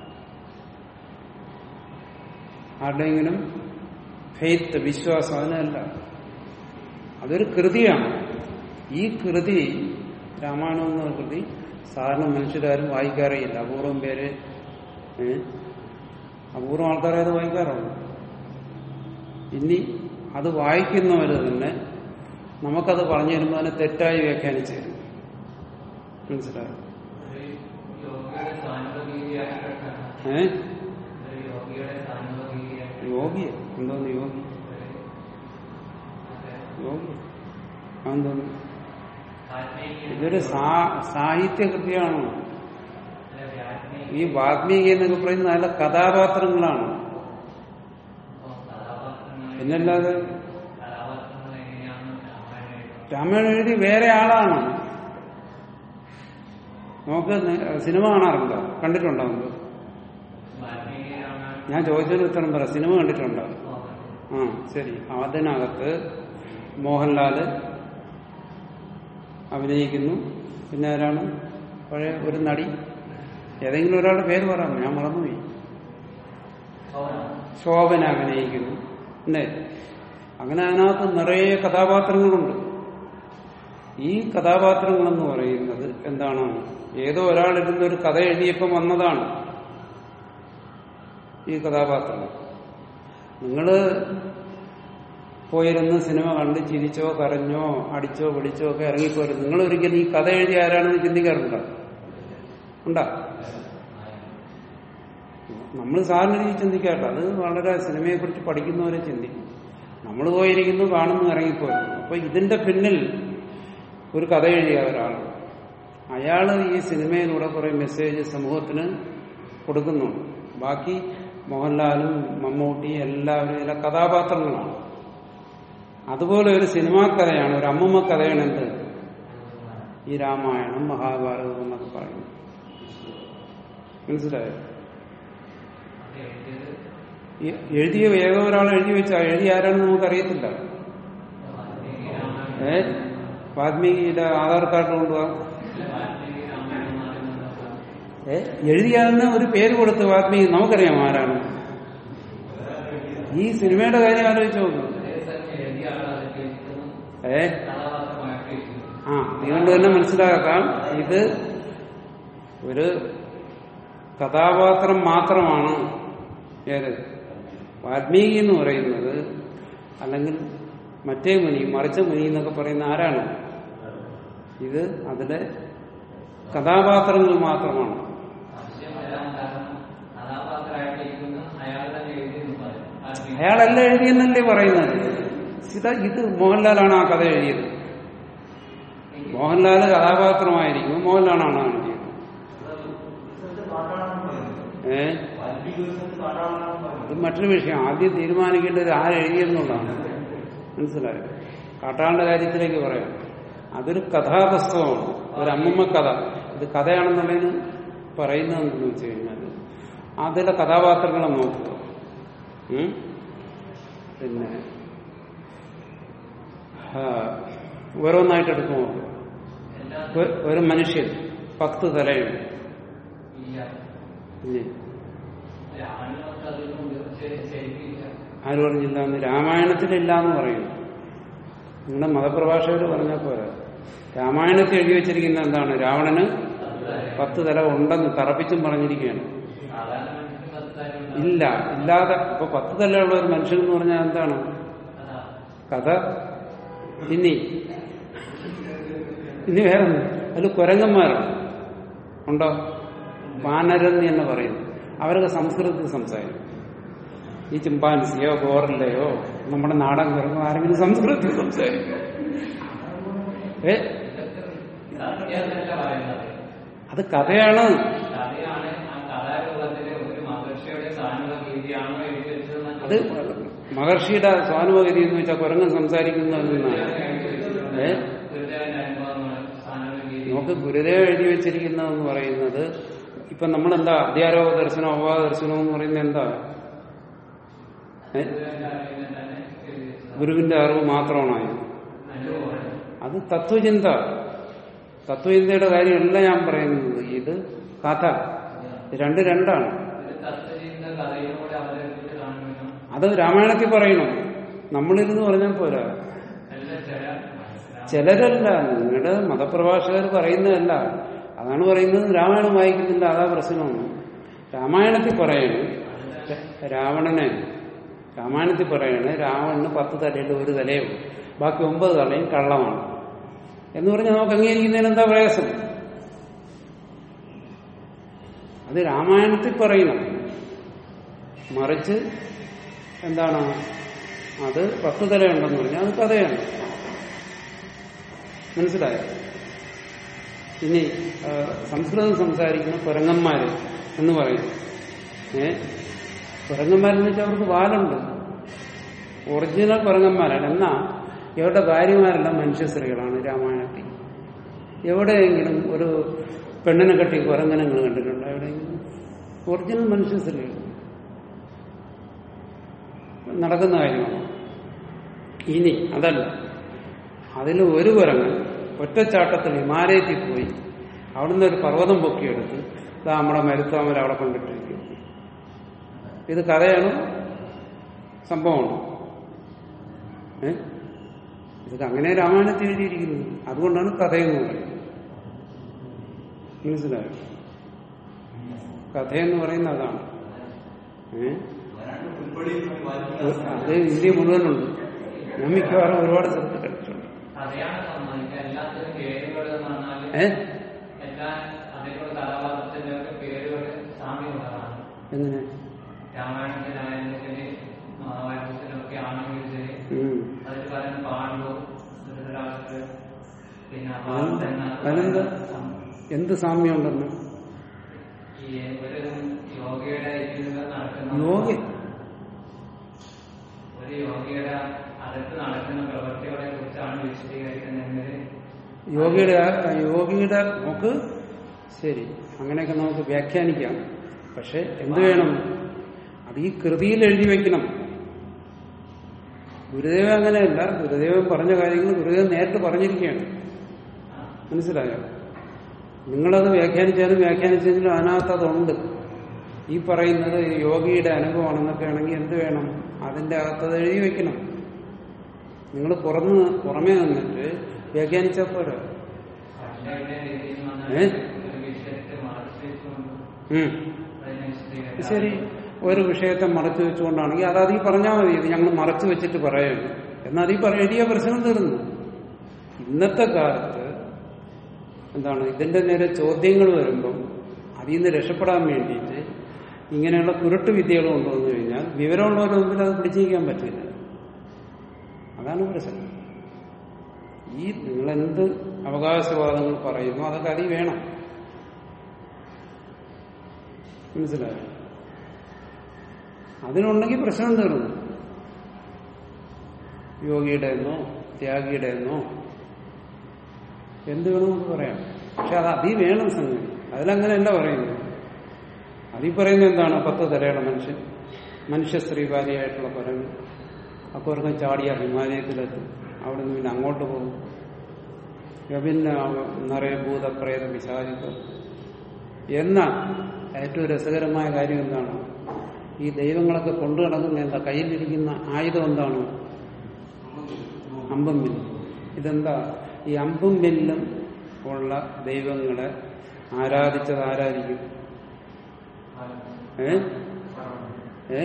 ആരുടെയെങ്കിലും ഫെയ്ത്ത് വിശ്വാസം അതിനല്ല അതൊരു കൃതിയാണ് ഈ കൃതി രാമായണം എന്ന കൃതി സാധാരണ മനുഷ്യരാരും വായിക്കാറേയില്ല അപൂർവം പേര് ഏ, അപൂർവം ആൾക്കാരെ അത് വായിക്കാറുള്ളൂ ഇനി അത് വായിക്കുന്നവര് തന്നെ നമുക്കത് പറഞ്ഞു തരുമ്പോൾ അതിനെ തെറ്റായി വ്യാഖ്യാനിച്ചു തരും മനസ്സിലായോ ഒരു യോഗിയുടെ സാനുഭവീതിയായിട്ടാണ് ഏ ഒരു യോഗിയുടെ സാനുഭവീതിയായിട്ട് യോഗി എന്തോന്ന് യോഗി യോഗി അതെന്തോന്ന് ഇതൊരു സാ- സാഹിത്യകൃതിയാണ് ഈ വാൽമീകി എന്നൊക്കെ പറയുന്നത് നല്ല കഥാപാത്രങ്ങളാണ് പിന്നല്ലാതെ കഥാപാത്രങ്ങൾ എങ്ങനെയാണ് രാമായണം എഴുതുന്നത്? രാമായണം എഴുതി വേറെ ആളാണ് നമുക്ക് നെ- സിനിമ കാണാറുണ്ടോ കണ്ടിട്ടുണ്ടോ നമുക്ക് വാൽമീകി രാമായണം ഞാൻ ചോദിച്ചതിന് ഉത്തരം പറ സിനിമ കണ്ടിട്ടുണ്ടോ നോക്കണം. ആ ശരി അതിനകത്ത് മോഹൻലാല് അഭിനയിക്കുന്നു പിന്നെ ആരാണ് പഴയ ഒരു നടി ഏതെങ്കിലും ഒരാളുടെ പേര് പറയാമോ ഞാൻ മറന്നുപോയി ശോഭന അഭിനയിക്കുന്നു അല്ലേ അങ്ങനെ അതിനകത്ത് നിറയെ കഥാപാത്രങ്ങളുണ്ട് ഈ കഥാപാത്രങ്ങളെന്ന് പറയുന്നത് എന്താണ് ഏതോ ഒരാളിരുന്ന് ഒരു കഥ എഴുതിയപ്പം വന്നതാണ് ഈ കഥാപാത്രങ്ങൾ നിങ്ങള് പോയിരുന്ന് സിനിമ കണ്ട് ചിരിച്ചോ കരഞ്ഞോ അടിച്ചോ പിടിച്ചോ ഒക്കെ ഇറങ്ങിപ്പോരും നിങ്ങൾ ഒരിക്കലും ഈ കഥ എഴുതി ആരാണെന്ന് ചിന്തിക്കാറുണ്ടോ ഉണ്ടാ നമ്മൾ സാറിന് രീതി ചിന്തിക്കാറില്ല അത് വളരെ സിനിമയെ കുറിച്ച് പഠിക്കുന്നവരെ ചിന്തിക്കും നമ്മൾ പോയിരിക്കുന്നു കാണുന്നു ഇറങ്ങിപ്പോയിരുന്നു അപ്പൊ ഇതിന്റെ പിന്നിൽ ഒരു കഥ എഴുതിയ ഒരാൾ അയാള് ഈ സിനിമയിലൂടെ കുറെ മെസ്സേജ് സമൂഹത്തിന് കൊടുക്കുന്നുണ്ട് ബാക്കി മോഹൻലാലും മമ്മൂട്ടി എല്ലാവരും ഇതിലെ കഥാപാത്രങ്ങളാണ് അതുപോലെ ഒരു സിനിമാ കഥയാണ് ഒരു അമ്മമ്മ കഥയാണ് എന്ത് ഈ രാമായണം മഹാഭാരതം എന്നൊക്കെ പറയുന്നത് മനസ്സിലായോ അത് എഴുതിയത് ഈ എഴുതിയ ഏതോ ഒരാൾ എഴുതി വെച്ചാ എഴുതി ആരാണെന്ന് നമുക്കറിയത്തില്ല വാൽമീകി രാമായണം ഏ വാൽമീകിയുടെ ആധാർ കാർഡ് കൊണ്ടുപോവാ വാൽമീകി രാമായണം എന്ന് പറയുന്നത് ഏ എഴുതിയാന്ന് ഒരു പേര് കൊടുത്ത് വാൽമീകി നമുക്കറിയാം ആരാണ് ഈ സിനിമയുടെ കാര്യം ആലോചിച്ച് നോക്കും അതേ തന്നെ എഴുതിയ ആളാണ് എഴുതുന്നത് ഏ കഥാപാത്രമായിട്ട് എഴുതുന്നത് ആ അതുകൊണ്ട് തന്നെ മനസ്സിലാക്കാം ഇത് ഒരു കഥാപാത്രം മാത്രമാണ് ഏത് വാൽമീകി എന്ന് പറയുന്നത് അല്ലെങ്കിൽ മറ്റേ മുനി മറിച്ച മുനി എന്നൊക്കെ പറയുന്ന ആരാണ് ഇത് അതിലെ കഥാപാത്രങ്ങൾ മാത്രമാണ് സംശയം വരാൻ കാരണം കഥാപാത്രമായിട്ട് ഇരിക്കുന്ന അയാൾ തന്നെ എഴുതിയെന്ന് പറയും വാൽമീകി അയാളല്ല എഴുതിയെന്നല്ലേ പറയുന്നത് ഇത് ഇത് മോഹൻലാലാണ് ആ കഥ എഴുതിയത് മോഹൻലാൽ കഥാപാത്രമായിരിക്കും മോഹൻലാലാണ് എഴുതിയത് ഏ ഇത് മറ്റൊരു വിഷയം ആദ്യം തീരുമാനിക്കേണ്ടത് ആരെഴുതിയെന്നുള്ളതാണ് മനസ്സിലായോ കാട്ടാളുടെ കാര്യത്തിലേക്ക് പറയാം അതൊരു കഥാപുസ്തകമാണ് ഒരു അമ്മമ്മ കഥ ഇത് കഥയാണെന്നുള്ളതിന് പറയുന്നതെന്ന് വെച്ച് കഴിഞ്ഞാൽ അതിലെ കഥാപാത്രങ്ങളെ നോക്കുക ഉം? പിന്നെ ആ, ഓരോന്നായിട്ട് എടുത്തു നോക്കുക എല്ലാം ഒരു- ഒരു മനുഷ്യൻ പത്ത് തലയുണ്ട് ഇല്ല ഇല്ലേ രാമായണമൊക്കെ അതിലുണ്ട് പക്ഷേ ശരിക്കില്ല ആര് പറഞ്ഞില്ല എന്ന് രാമായണത്തിലില്ല എന്ന് പറയുന്നു നിങ്ങളുടെ മതപ്രഭാഷകർ പറഞ്ഞാൽ പോരാ രാമായണത്തിൽ എഴുതി വെച്ചിരിക്കുന്ന എന്താണ് രാവണന് പത്ത് തല ഉണ്ടെന്ന് തറപ്പിച്ചും പറഞ്ഞിരിക്കുകയാണ് സാധാരണ മനുഷ്യന് പത്ത് കാര്യമുണ്ട് ഇല്ല ഇല്ലാതെ ഇപ്പൊ പത്ത് തലയുള്ള ഒരു മനുഷ്യൻ എന്ന് പറഞ്ഞാൽ എന്താണ് അതാ കഥ ഇനി ഇനി വേറെ ഒന്ന്. അതിൽ കുരങ്ങന്മാരുണ്ട് ഉണ്ടോ വാനരെന്ന് തന്നെ പറയുന്നു അവരൊക്കെ സംസ്കൃതത്തിൽ സംസാരിക്കും ഈ ചിമ്പാൻസിയോ ഗോറില്ലയോ നമ്മുടെ നാടൻ കുരങ്ങോ ആരെങ്കിലും സംസ്കൃതത്തിൽ സംസാരിക്കും ഏ സത്യമല്ല പറയുന്നത് അത് കഥയാണ് കഥയാണ് ആ കഥാരൂപത്തിലെ ഒരു മഹർഷിയുടെ സാധന രീതിയാണോ എഴുതി വെച്ചതെന്ന് അത് മഹർഷിയുടെ സ്വാനുഭവഗതി എന്ന് വെച്ചാൽ കുരങ്ങൻ സംസാരിക്കുന്നത് നിന്നാണ് ഏ ഗുരുദേവന്റെ അനുഭവമാണ് സാധന രീതി നമുക്ക് ഗുരുദേവ എഴുതി വെച്ചിരിക്കുന്നതെന്ന് പറയുന്നത് ഇപ്പൊ നമ്മളെന്താ അധ്യാരോപ ദർശനം അപവാദ ദർശനം എന്ന് പറയുന്നത് എന്താ ഏ? ഗുരുദേവന്റെ അറിവിനെ തന്നെ എഴുതി വെച്ചതാണ്. ഗുരുവിന്റെ അറിവ് മാത്രമാണോ ഇത്? അനുഭവമാണ് അത് തത്വചിന്ത തത്വചിന്തയുടെ കാര്യമല്ല ഞാൻ പറയുന്നത് ഇത് കഥ ഇത് രണ്ട് രണ്ടാണ് ഒരു തത്വചിന്ത കഥയിലൂടെ അവതരിപ്പിച്ച് കാണുന്നു അത് രാമായണത്തിൽ പറയണം നമ്മളിരുന്ന് പറഞ്ഞാൽ പോരാ എല്ലാ ചില മനസ്സിലാവും ചിലരല്ല നിങ്ങളുടെ മതപ്രഭാഷകർ പറയുന്നതല്ല അതാണ് പറയുന്നത് രാമായണം വായിക്കുന്നില്ല അതാ പ്രശ്നമാണ് രാമായണത്തിൽ പറയണം രാവണനെ രാമായണത്തിൽ പറയണേ രാവണന് പത്ത് തലയിൽ ഒരു തലയേ ഉള്ളൂ ബാക്കി ഒമ്പത് തലയും കള്ളമാണ് എന്ന് പറഞ്ഞാൽ നമുക്ക് അംഗീകരിക്കുന്നതിന് എന്താ പ്രയാസം അത് രാമായണത്തിൽ പറയണം മറിച്ച് എന്താണ് അത് പത്ത് തലയുണ്ടെന്ന് പറഞ്ഞാൽ അത് കഥയാണ് മനസ്സിലായോ ഇനി ആ, സംസ്കൃതം സംസാരിക്കുന്ന കുരങ്ങന്മാര് എന്ന് പറയും ഏ കുരങ്ങന്മാരെന്ന് വെച്ചാൽ അവർക്ക് വാലുണ്ട് ഒറിജിനൽ കുരങ്ങന്മാരാണ് എന്നാ ഇവരുടെ ഭാര്യമാരെല്ലാം മനുഷ്യ സ്ത്രീകളാണ് രാമായണത്തിൽ എവിടെയെങ്കിലും ഒരു പെണ്ണിനെ കെട്ടി കുരങ്ങനെ നിങ്ങൾ കണ്ടിട്ടുണ്ടോ എവിടെയെങ്കിലും ഒറിജിനൽ മനുഷ്യ സ്ത്രീകൾ നടക്കുന്ന കാര്യമാണ് ഇനി അതല്ല അതിൽ ഒരു കുരങ്ങൻ ഒറ്റച്ചാട്ടത്തിൽ ഹിമാലയത്തിൽ പോയി അവിടുന്ന് ഒരു പർവ്വതം പൊക്കിയെടുത്ത് ഇതാ നമ്മുടെ മരുത്താമര അവിടെ കൊണ്ടിട്ടിരിക്കും ഇത് കഥയാണ് സംഭവമാണ് ഏ ഇത് അങ്ങനെ രാമായണത്തിൽ എഴുതിയിരിക്കുന്നത് അതുകൊണ്ടാണ് കഥയെന്ന് പറയുന്നത് മനസ്സിലായോ കഥയെന്ന് പറയുന്നത് അതാണ് ഏ അത് ഇന്ത്യ മുഴുവനുണ്ട് ഞാൻ മിക്കവാറും ഒരുപാട് സ്ഥലത്ത് കണ്ടിട്ടുണ്ട് കഥയാണ് സമ്മതിക്കുക എല്ലാത്തിനും പേരുകൾ എന്ന് പറഞ്ഞാൽ ഏ എല്ലാ അതേപോലെ കഥാപാത്രത്തിന്റെ ഒക്കെ പേരുകൾ സാമ്യമുള്ളതാണ് എങ്ങനെ രാമായണത്തിലായാലും ശരി മഹാഭാരതത്തിലൊക്കെ ആണെങ്കിലും ശരി ഉം. അതിൽ പറയുന്ന പാണ്ഡു ധൃതരാഷ്ട്ര പിന്നെ അതെന്താ വാസന അതെന്താ എന്ത് സാമ്യമുണ്ടെന്ന് ഈ ഒരു യോഗയുടെ ഇതിൽ നടക്കുന്ന യോഗ ഒരു യോഗയുടെ അകത്ത് നടക്കുന്ന പ്രവൃത്തികളെ കുറിച്ചാണ് വിശദീകരിക്കുന്നതെങ്കിൽ യോഗിയുടെ ആ- യോഗിയുടെ നമുക്ക് ശരി അങ്ങനെയൊക്കെ നമുക്ക് വ്യാഖ്യാനിക്കാം പക്ഷെ എന്ത് വേണം അത് ഈ കൃതിയിൽ എഴുതി വെക്കണം ഗുരുദേവൻ അങ്ങനെയല്ല ഗുരുദേവൻ പറഞ്ഞ കാര്യങ്ങൾ ഗുരുദേവൻ നേരിട്ട് പറഞ്ഞിരിക്കുകയാണ് മനസ്സിലായോ നിങ്ങളത് വ്യാഖ്യാനിച്ചാലും വ്യാഖ്യാനിച്ചെങ്കിലും അതിനകത്ത് അതുണ്ട് ഈ പറയുന്നത് യോഗിയുടെ അനുഭവമാണെന്നൊക്കെ ആണെങ്കിൽ എന്ത് വേണം അതിന്റെ അകത്ത് അത് എഴുതി വെക്കണം നിങ്ങൾ പുറന്ന് പുറമേ നിന്നിട്ട് വ്യാഖ്യാനിച്ചാൽ പോരാ പണ്ടയുടെ രീതിയിൽ ഏ? വന്നാൽ ഒരു വിഷയത്തെ മറച്ചു വെച്ചുകൊണ്ട് ഉം. അതിനെ വിശദീകരിക്കാം ശരി ഒരു വിഷയത്തെ മറച്ചു വെച്ചുകൊണ്ടാണെങ്കിൽ അത് അതീ പറഞ്ഞാൽ മതി ഇത് ഞങ്ങൾ മറച്ചു വെച്ചിട്ട് പറയുന്നു എന്നാൽ അതീ പറ- എഴുതിയ പ്രശ്നം തീർന്നു ഇന്നത്തെ കാലത്ത് എന്താണ് ഇതിന്റെ നേരെ ചോദ്യങ്ങൾ വരുമ്പം അതിൽ നിന്ന് രക്ഷപ്പെടാൻ വേണ്ടിയിട്ട് ഇങ്ങനെയുള്ള കുരുട്ട് വിദ്യകൾ കൊണ്ടുവന്നു കഴിഞ്ഞാൽ വിവരമുള്ളവരുടെ മുമ്പിൽ അത് പിടിച്ചിരിക്കാൻ പറ്റില്ല അതാണ് പ്രശ്നം ഈ നിങ്ങളെന്ത് അവകാശവാദങ്ങൾ പറയുന്നു അതൊക്കെ അതിൽ വേണം മനസ്സിലായോ അതിനുണ്ടെങ്കിൽ പ്രശ്നം തീർന്നു യോഗിയുടെ എന്നോ ത്യാഗിയുടെ എന്നോ എന്ത് വേണമെന്ന് പറയാം പക്ഷെ അത് അതി വേണം സംഗതി അതിലങ്ങനെയല്ല പറയുന്നത് അതിൽ പറയുന്നത് എന്താണ് പത്ത് തലയുള്ള മനുഷ്യൻ മനുഷ്യ സ്ത്രീ ഭാര്യയായിട്ടുള്ള കുരങ്ങ് ആ കുരങ്ങ് ചാടിയ ഹിമാലയത്തിലെത്തും അവിടെ നിന്ന് പിന്നെ അങ്ങോട്ട് പോകും പിന്നെ നിറയെ ഭൂതപ്രേത വിശാചിത്വം എന്നാൽ ഏറ്റവും രസകരമായ കാര്യം എന്താണ് ഈ ദൈവങ്ങളൊക്കെ കൊണ്ടു നടക്കുന്ന എന്താ കയ്യിലിരിക്കുന്ന ആയുധം എന്താണ് അമ്പും വില്ലും ഇതെന്താ ഈ അമ്പും വില്ലും ഉള്ള ദൈവങ്ങളെ ആരാധിച്ചത് ആരാധിക്കും ഏ ഏ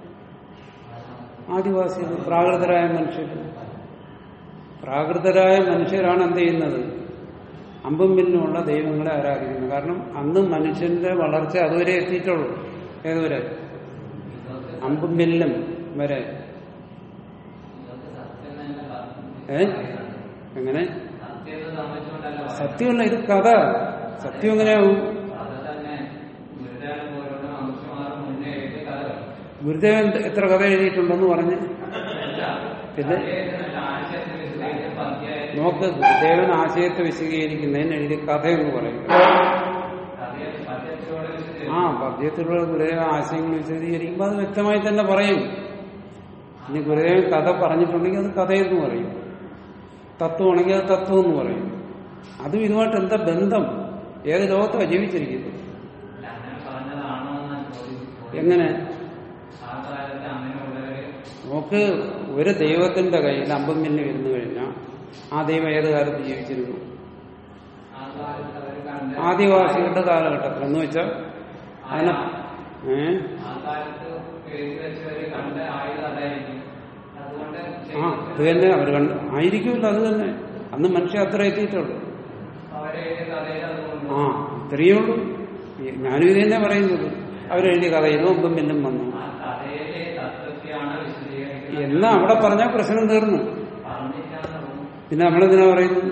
ആദിവാസികൾ പ്രാകൃതരായ മനുഷ്യർ പ്രാകൃതരായ മനുഷ്യരാണ് എന്ത് ചെയ്യുന്നത് അമ്പും വില്ലുമുള്ള ദൈവങ്ങളെ ആരാധിക്കുന്നു കാരണം അന്ന് മനുഷ്യന്റെ വളർച്ച അതുവരെ എത്തിയിട്ടുള്ളൂ ഏതുവരെ ഇതൊക്കെ അമ്പും വില്ലും വരെ ഇതൊക്കെ സത്യം തന്നെ പറഞ്ഞു. ഏ എങ്ങനെ സത്യം സംബന്ധിച്ചുകൊണ്ടല്ല പറയുന്നത്. സത്യമല്ല ഇത് കഥ സത്യം എങ്ങനെയാവും അത് തന്നെ ഗുരുദേവൻ പോലുള്ള അംശമാറും മുന്നേ എഴുതിയ കഥകൾ ഗുരുദേവൻ എത്ര കഥ എഴുതിയിട്ടുണ്ടെന്ന് പറഞ്ഞ് പിന്നെ? ആശയത്തിൽ വിശദീകരിച്ച പദ്യമായിട്ട് നോക്ക് ഗുരുദേവൻ ആശയത്തെ വിശദീകരിക്കുന്നതിന് എഴുതിയ കഥയെന്ന് പറയും കഥയെ പദ്യത്തോടെ വിശദീകരിച്ചു ആ പദ്യത്തിലുള്ള ഗുരുദേവ ആശയങ്ങൾ വിശദീകരിക്കുമ്പോൾ അത് വ്യക്തമായി തന്നെ പറയും ഇനി ഗുരുദേവൻ കഥ പറഞ്ഞിട്ടുണ്ടെങ്കിൽ അത് കഥയെന്ന് പറയും തത്വമാണെങ്കിൽ അത് തത്വം എന്ന് പറയും അതും ഇതുമായിട്ട് എന്താ ബന്ധം ഏത് ലോകത്താണ് ജീവിച്ചിരിക്കുന്നത് അങ്ങനെ പറഞ്ഞതാണോ എന്നാണ് ചോദിച്ചത് എങ്ങനെ ആ കാലത്ത് അങ്ങനെയുള്ളവര് നോക്ക് ഒരു ദൈവത്തിന്റെ കയ്യിൽ അമ്പം മില്ല് വരുന്നു കഴിഞ്ഞാൽ ആ ദൈവം ഏത് കാലത്ത് ജീവിച്ചിരുന്നു ആ കാലത്ത് അവർ കണ്ട് ആദിവാസികളുടെ കാലഘട്ടത്തിൽ എന്ന് വെച്ചാൽ അതിനെ ഏ ആ കാലത്ത് എഴുതി വെച്ചവര് കണ്ട ആയുധം അതായിരിക്കും അതുകൊണ്ട് ആ അത് തന്നെ അവർ കണ്ട് ആയിരിക്കുമല്ലോ അത് തന്നെ അന്ന് മനുഷ്യ അത്ര എത്തിയിട്ടുള്ളൂ അവരെഴുതിയ കഥയിൽ അതുകൊണ്ട് ആ ഇത്രയേ ഉള്ളൂ ഈ ഞാനും ഇത് തന്നെ പറയുന്നത് അവരെഴുതിയ കഥയിൽ ഒമ്പും മില്ലും വന്നു ആ കഥയിലെ തത്വത്തെയാണ് വിശദീകരിക്കുന്നത് എന്നാ അവിടെ പറഞ്ഞാൽ പ്രശ്നം തീർന്നു പറഞ്ഞിട്ടാണ് പിന്നെ നമ്മളെന്തിനാ പറയുന്നത്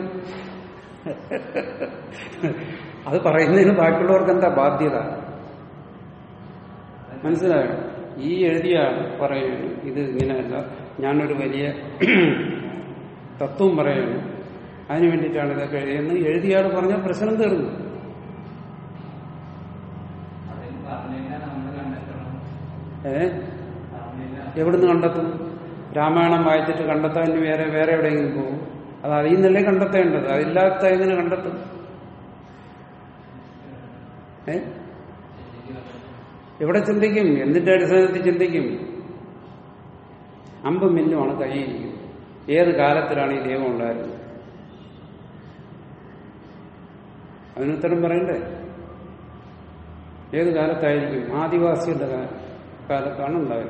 അത് പറയുന്നതിന് ബാക്കിയുള്ളവർക്ക് എന്താ ബാധ്യത മനസ്സിലായോ ഈ എഴുതിയ പറയുന്നു ഇത് ഇങ്ങനെയല്ല ഞാനൊരു വലിയ തത്വം പറയുന്നു അതിനു വേണ്ടിയിട്ടാണ് ഇതൊക്കെ എഴുതിയെന്ന് എഴുതിയ ആൾ പറഞ്ഞാൽ പ്രശ്നം തീർന്നു അതിൽ പറഞ്ഞില്ല നമ്മൾ കണ്ടെത്തണം ഏ പറഞ്ഞില്ല എവിടുന്ന് കണ്ടെത്തും രാമായണം വായിച്ചിട്ട് കണ്ടെത്താൻ ഇനി വേറെ വേറെ എവിടെയെങ്കിലും പോകും അത് അതിൽ നിന്നല്ലേ കണ്ടെത്തേണ്ടത് അതില്ലാത്ത എങ്ങനെ കണ്ടെത്തും ഏ എവിടെ ചിന്തിക്കും എന്തിന്റെ അടിസ്ഥാനത്തിൽ ചിന്തിക്കും അമ്പും മില്ലുമാണ് കൈയിരിക്കും ഏത് കാലത്തിലാണ് ഈ ദൈവം ഉണ്ടായിരുന്നത് അതിനുത്തരം പറയണ്ടേ ഏത് കാലത്തായിരിക്കും ആദിവാസിയുടെ കാ- കാലത്താണ് ഉണ്ടായത്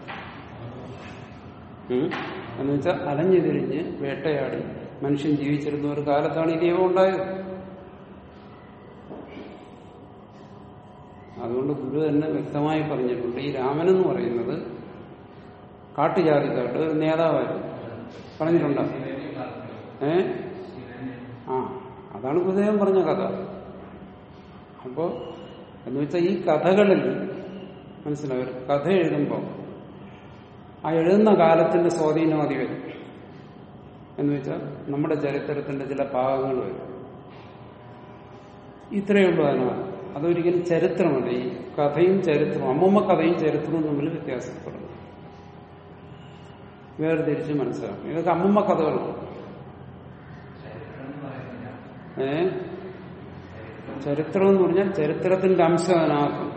ഉം? എന്ന് വെച്ചാൽ അലഞ്ഞു തിരിഞ്ഞ് വേട്ടയാടി മനുഷ്യൻ ജീവിച്ചിരുന്ന ഒരു കാലത്താണ് ഈ ദൈവം ഉണ്ടായത് അതുകൊണ്ട് ഗുരു തന്നെ വ്യക്തമായി പറഞ്ഞിട്ടുണ്ട് ഈ രാമൻ എന്ന് പറയുന്നത് കാട്ടുജാതിക്കാരുടെ ഒരു നേതാവായിരുന്നു പറഞ്ഞിട്ടുണ്ടോ ശിവനെ പറഞ്ഞു ഏ ശിവനെ ആ അതാണ് ഗുരുദേവൻ പറഞ്ഞ കഥ അപ്പോ എന്ന് വെച്ചാൽ ഈ കഥകളിൽ മനസ്സിലാവും കഥ എഴുതുമ്പോൾ ആ എഴുതുന്ന കാലത്തിന്റെ സ്വാധീനം അതി വരും എന്ന് വെച്ചാൽ നമ്മുടെ ചരിത്രത്തിന്റെ ചില ഭാഗങ്ങൾ വരും ഇത്രയേ ഉള്ളൂ അതിനകത്ത് അതൊരിക്കലും ചരിത്രമല്ല ഈ കഥയും ചരിത്രവും അമ്മമ്മ കഥയും ചരിത്രവും തമ്മിൽ വ്യത്യാസപ്പെടുന്നു വേർതിരിച്ച് മനസ്സിലാക്കും ഇതൊക്കെ അമ്മമ്മ കഥകളാണ് ചരിത്രം എന്ന് പറയുന്നില്ല ഏ ചരിത്രം എന്ന് പറഞ്ഞാൽ ചരിത്രത്തിന്റെ അംശം അതിനകത്ത്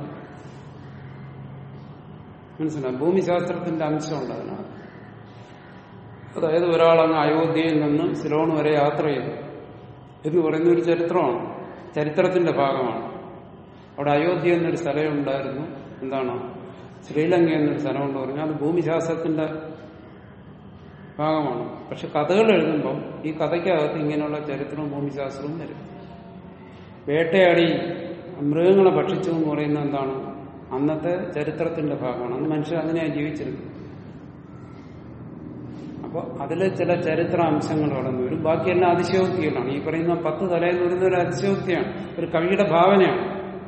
മനസ്സിലായി ഭൂമിശാസ്ത്രത്തിന്റെ അംശമുണ്ട് അതിനകത്ത് അതായത് ഒരാളങ്ങ് അയോധ്യയിൽ നിന്ന് സിലോൺ വരെ യാത്ര ചെയ്തു എന്ന് പറയുന്ന ഒരു ചരിത്രമാണ് ചരിത്രത്തിന്റെ ഭാഗമാണ് അവിടെ അയോധ്യ എന്നൊരു സ്ഥലം ഉണ്ടായിരുന്നു എന്താണ് ശ്രീലങ്ക എന്നൊരു സ്ഥലമുണ്ട് പറഞ്ഞാൽ അത് ഭൂമിശാസ്ത്രത്തിന്റെ ഭാഗമാണ് പക്ഷെ കഥകൾ എഴുതുമ്പം ഈ കഥയ്ക്കകത്ത് ഇങ്ങനെയുള്ള ചരിത്രവും ഭൂമിശാസ്ത്രവും വരും വേട്ടയാടി മൃഗങ്ങളെ ഭക്ഷിച്ചു എന്ന് പറയുന്നത് എന്താണ് അന്നത്തെ ചരിത്രത്തിന്റെ ഭാഗമാണ് അന്ന് മനുഷ്യർ അങ്ങനെയാണ് ജീവിച്ചിരുന്നത് അപ്പൊ അതിലെ ചില ചരിത്ര അംശങ്ങൾ കടന്നു വരും ബാക്കിയെല്ലാം അതിശയോക്തികളാണ് ഈ പറയുന്ന പത്ത് തലയിൽ വരുന്ന ഒരു അതിശയോക്തിയാണ് ഒരു കവിയുടെ ഭാവനയാണ്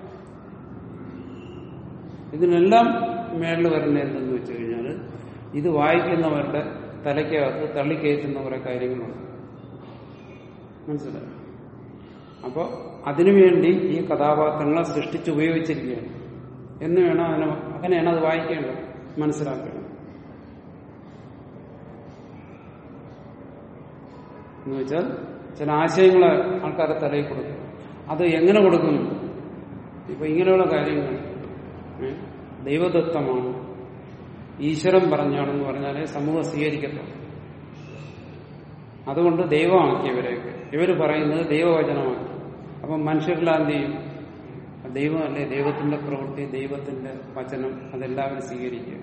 ഇതിനെല്ലാം മേളിൽ വരുന്ന എന്തെന്ന് വെച്ച് കഴിഞ്ഞാൽ ഇത് വായിക്കുന്നവരുടെ തലയ്ക്കകത്ത് തള്ളിക്കയറ്റുന്ന കുറെ കാര്യങ്ങളുണ്ട് മനസ്സിലായോ അപ്പോൾ അതിനുവേണ്ടി ഈ കഥാപാത്രങ്ങളെ സൃഷ്ടിച്ചുപയോഗിച്ചിരിക്കുകയാണ് എന്ന് വേണം അതിനെ അങ്ങനെയാണ് അത് വായിക്കേണ്ടത് മനസ്സിലാക്കേണ്ടത് എന്ന് വെച്ചാൽ ചില ആശയങ്ങൾ ആൾക്കാരുടെ തലയിൽ കൊടുക്കും അത് എങ്ങനെ കൊടുക്കും ഇപ്പൊ ഇങ്ങനെയുള്ള കാര്യങ്ങൾ ഏ, ദൈവദത്തമാണ് ഈശ്വരൻ പറഞ്ഞാണെന്ന് പറഞ്ഞാലേ സമൂഹം സ്വീകരിക്കത്തുള്ളൂ അതുകൊണ്ട് ദൈവമാക്കിയവരെയൊക്കെ ഇവര് പറയുന്നത് ദൈവവചനമാക്കി അപ്പം മനുഷ്യരെല്ലാം എന്ത് ചെയ്യും ദൈവമല്ലേ ദൈവത്തിന്റെ പ്രവൃത്തി ദൈവത്തിന്റെ വചനം അതെല്ലാവരും സ്വീകരിക്കുക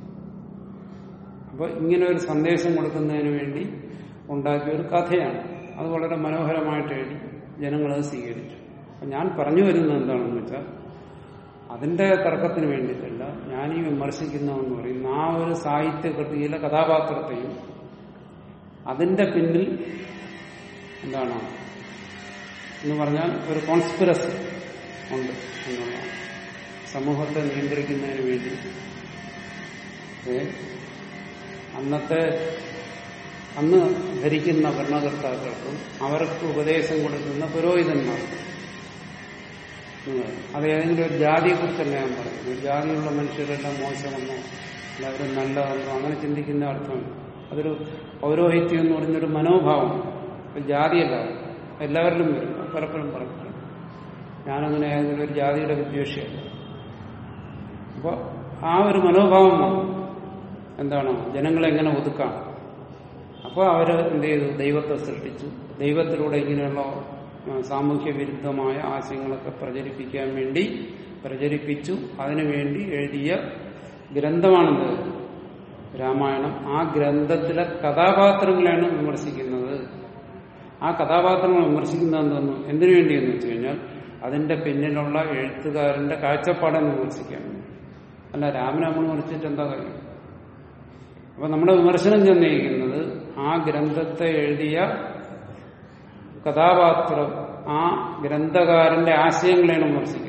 അപ്പൊ ഇങ്ങനെ ഒരു സന്ദേശം കൊടുക്കുന്നതിന് വേണ്ടി ഉണ്ടാക്കിയ ഒരു കഥയാണ് അത് വളരെ മനോഹരമായിട്ട് എഴുതി ജനങ്ങളത് സ്വീകരിച്ചു അപ്പൊ ഞാൻ പറഞ്ഞു വരുന്നത് എന്താണെന്ന് വെച്ചാൽ അതിന്റെ തർക്കത്തിന് വേണ്ടിയിട്ടല്ല ഞാൻ ഈ വിമർശിക്കുന്നതെന്ന് പറയുന്ന ആ ഒരു സാഹിത്യ കൃതിയിലെ കഥാപാത്രത്തെയും അതിന്റെ പിന്നിൽ എന്താണ് എന്ന് പറഞ്ഞാൽ ഒരു കോൺസ്പിറസി ഉണ്ട് എന്നുള്ളതാണ് സമൂഹത്തെ നിയന്ത്രിക്കുന്നതിന് വേണ്ടി ഏ, അന്നത്തെ അന്ന് ഭരിക്കുന്ന ഭരണകർത്താക്കൾക്കും അവർക്ക് ഉപദേശം കൊടുക്കുന്ന പുരോഹിതന്മാർക്കും നിങ്ങൾ അത് ഏതെങ്കിലും ഒരു ജാതിയെ കുറിച്ചല്ല ഞാൻ പറയുന്നത് ഒരു ജാതിയുള്ള മനുഷ്യരെല്ലാം മോശമെന്നോ എല്ലാവരും നല്ലതെന്നോ അങ്ങനെ ചിന്തിക്കുന്ന അർത്ഥമില്ല അതൊരു പൗരോഹിത്യം എന്ന് പറയുന്നൊരു മനോഭാവം ഒരു ജാതിയല്ല എല്ലാവരിലും വരും അത് പലപ്പോഴും പറഞ്ഞു ഞാനങ്ങനെ ഏതെങ്കിലും ഒരു ജാതിയുടെ വിദ്വേഷിയല്ല അപ്പോൾ ആ ഒരു മനോഭാവം വന്നു. എന്താണ് ജനങ്ങളെ എങ്ങനെ ഒതുക്കാം അപ്പോൾ അവർ എന്ത് ചെയ്തു ദൈവത്തെ സൃഷ്ടിച്ചു ദൈവത്തിലൂടെ ഇങ്ങനെയുള്ള ആ, സാമൂഹ്യ വിരുദ്ധമായ ആശയങ്ങളൊക്കെ പ്രചരിപ്പിക്കാൻ വേണ്ടി പ്രചരിപ്പിച്ചു അതിനുവേണ്ടി എഴുതിയ ഗ്രന്ഥമാണെന്ത് രാമായണം ആ ഗ്രന്ഥത്തിലെ കഥാപാത്രങ്ങളെയാണ് വിമർശിക്കുന്നത് ആ കഥാപാത്രങ്ങൾ വിമർശിക്കുന്നത് എന്തെന്ന് എന്തിനു വേണ്ടിയെന്ന് വെച്ച് കഴിഞ്ഞാൽ അതിന്റെ പിന്നിലുള്ള എഴുത്തുകാരന്റെ കാഴ്ചപ്പാടെ വിമർശിക്കാൻ വേണ്ടി അല്ല രാമനെ നമ്മൾ വിമർശിച്ചിട്ട് എന്താ കാര്യം അപ്പൊ നമ്മുടെ വിമർശനം ചെന്നിരിക്കുന്നത് ആ ഗ്രന്ഥത്തെ എഴുതിയ കഥാപാത്രം ആ ഗ്രന്ഥകാരന്റെ ആശയങ്ങളെയാണ് വിമർശിക്കുന്നത്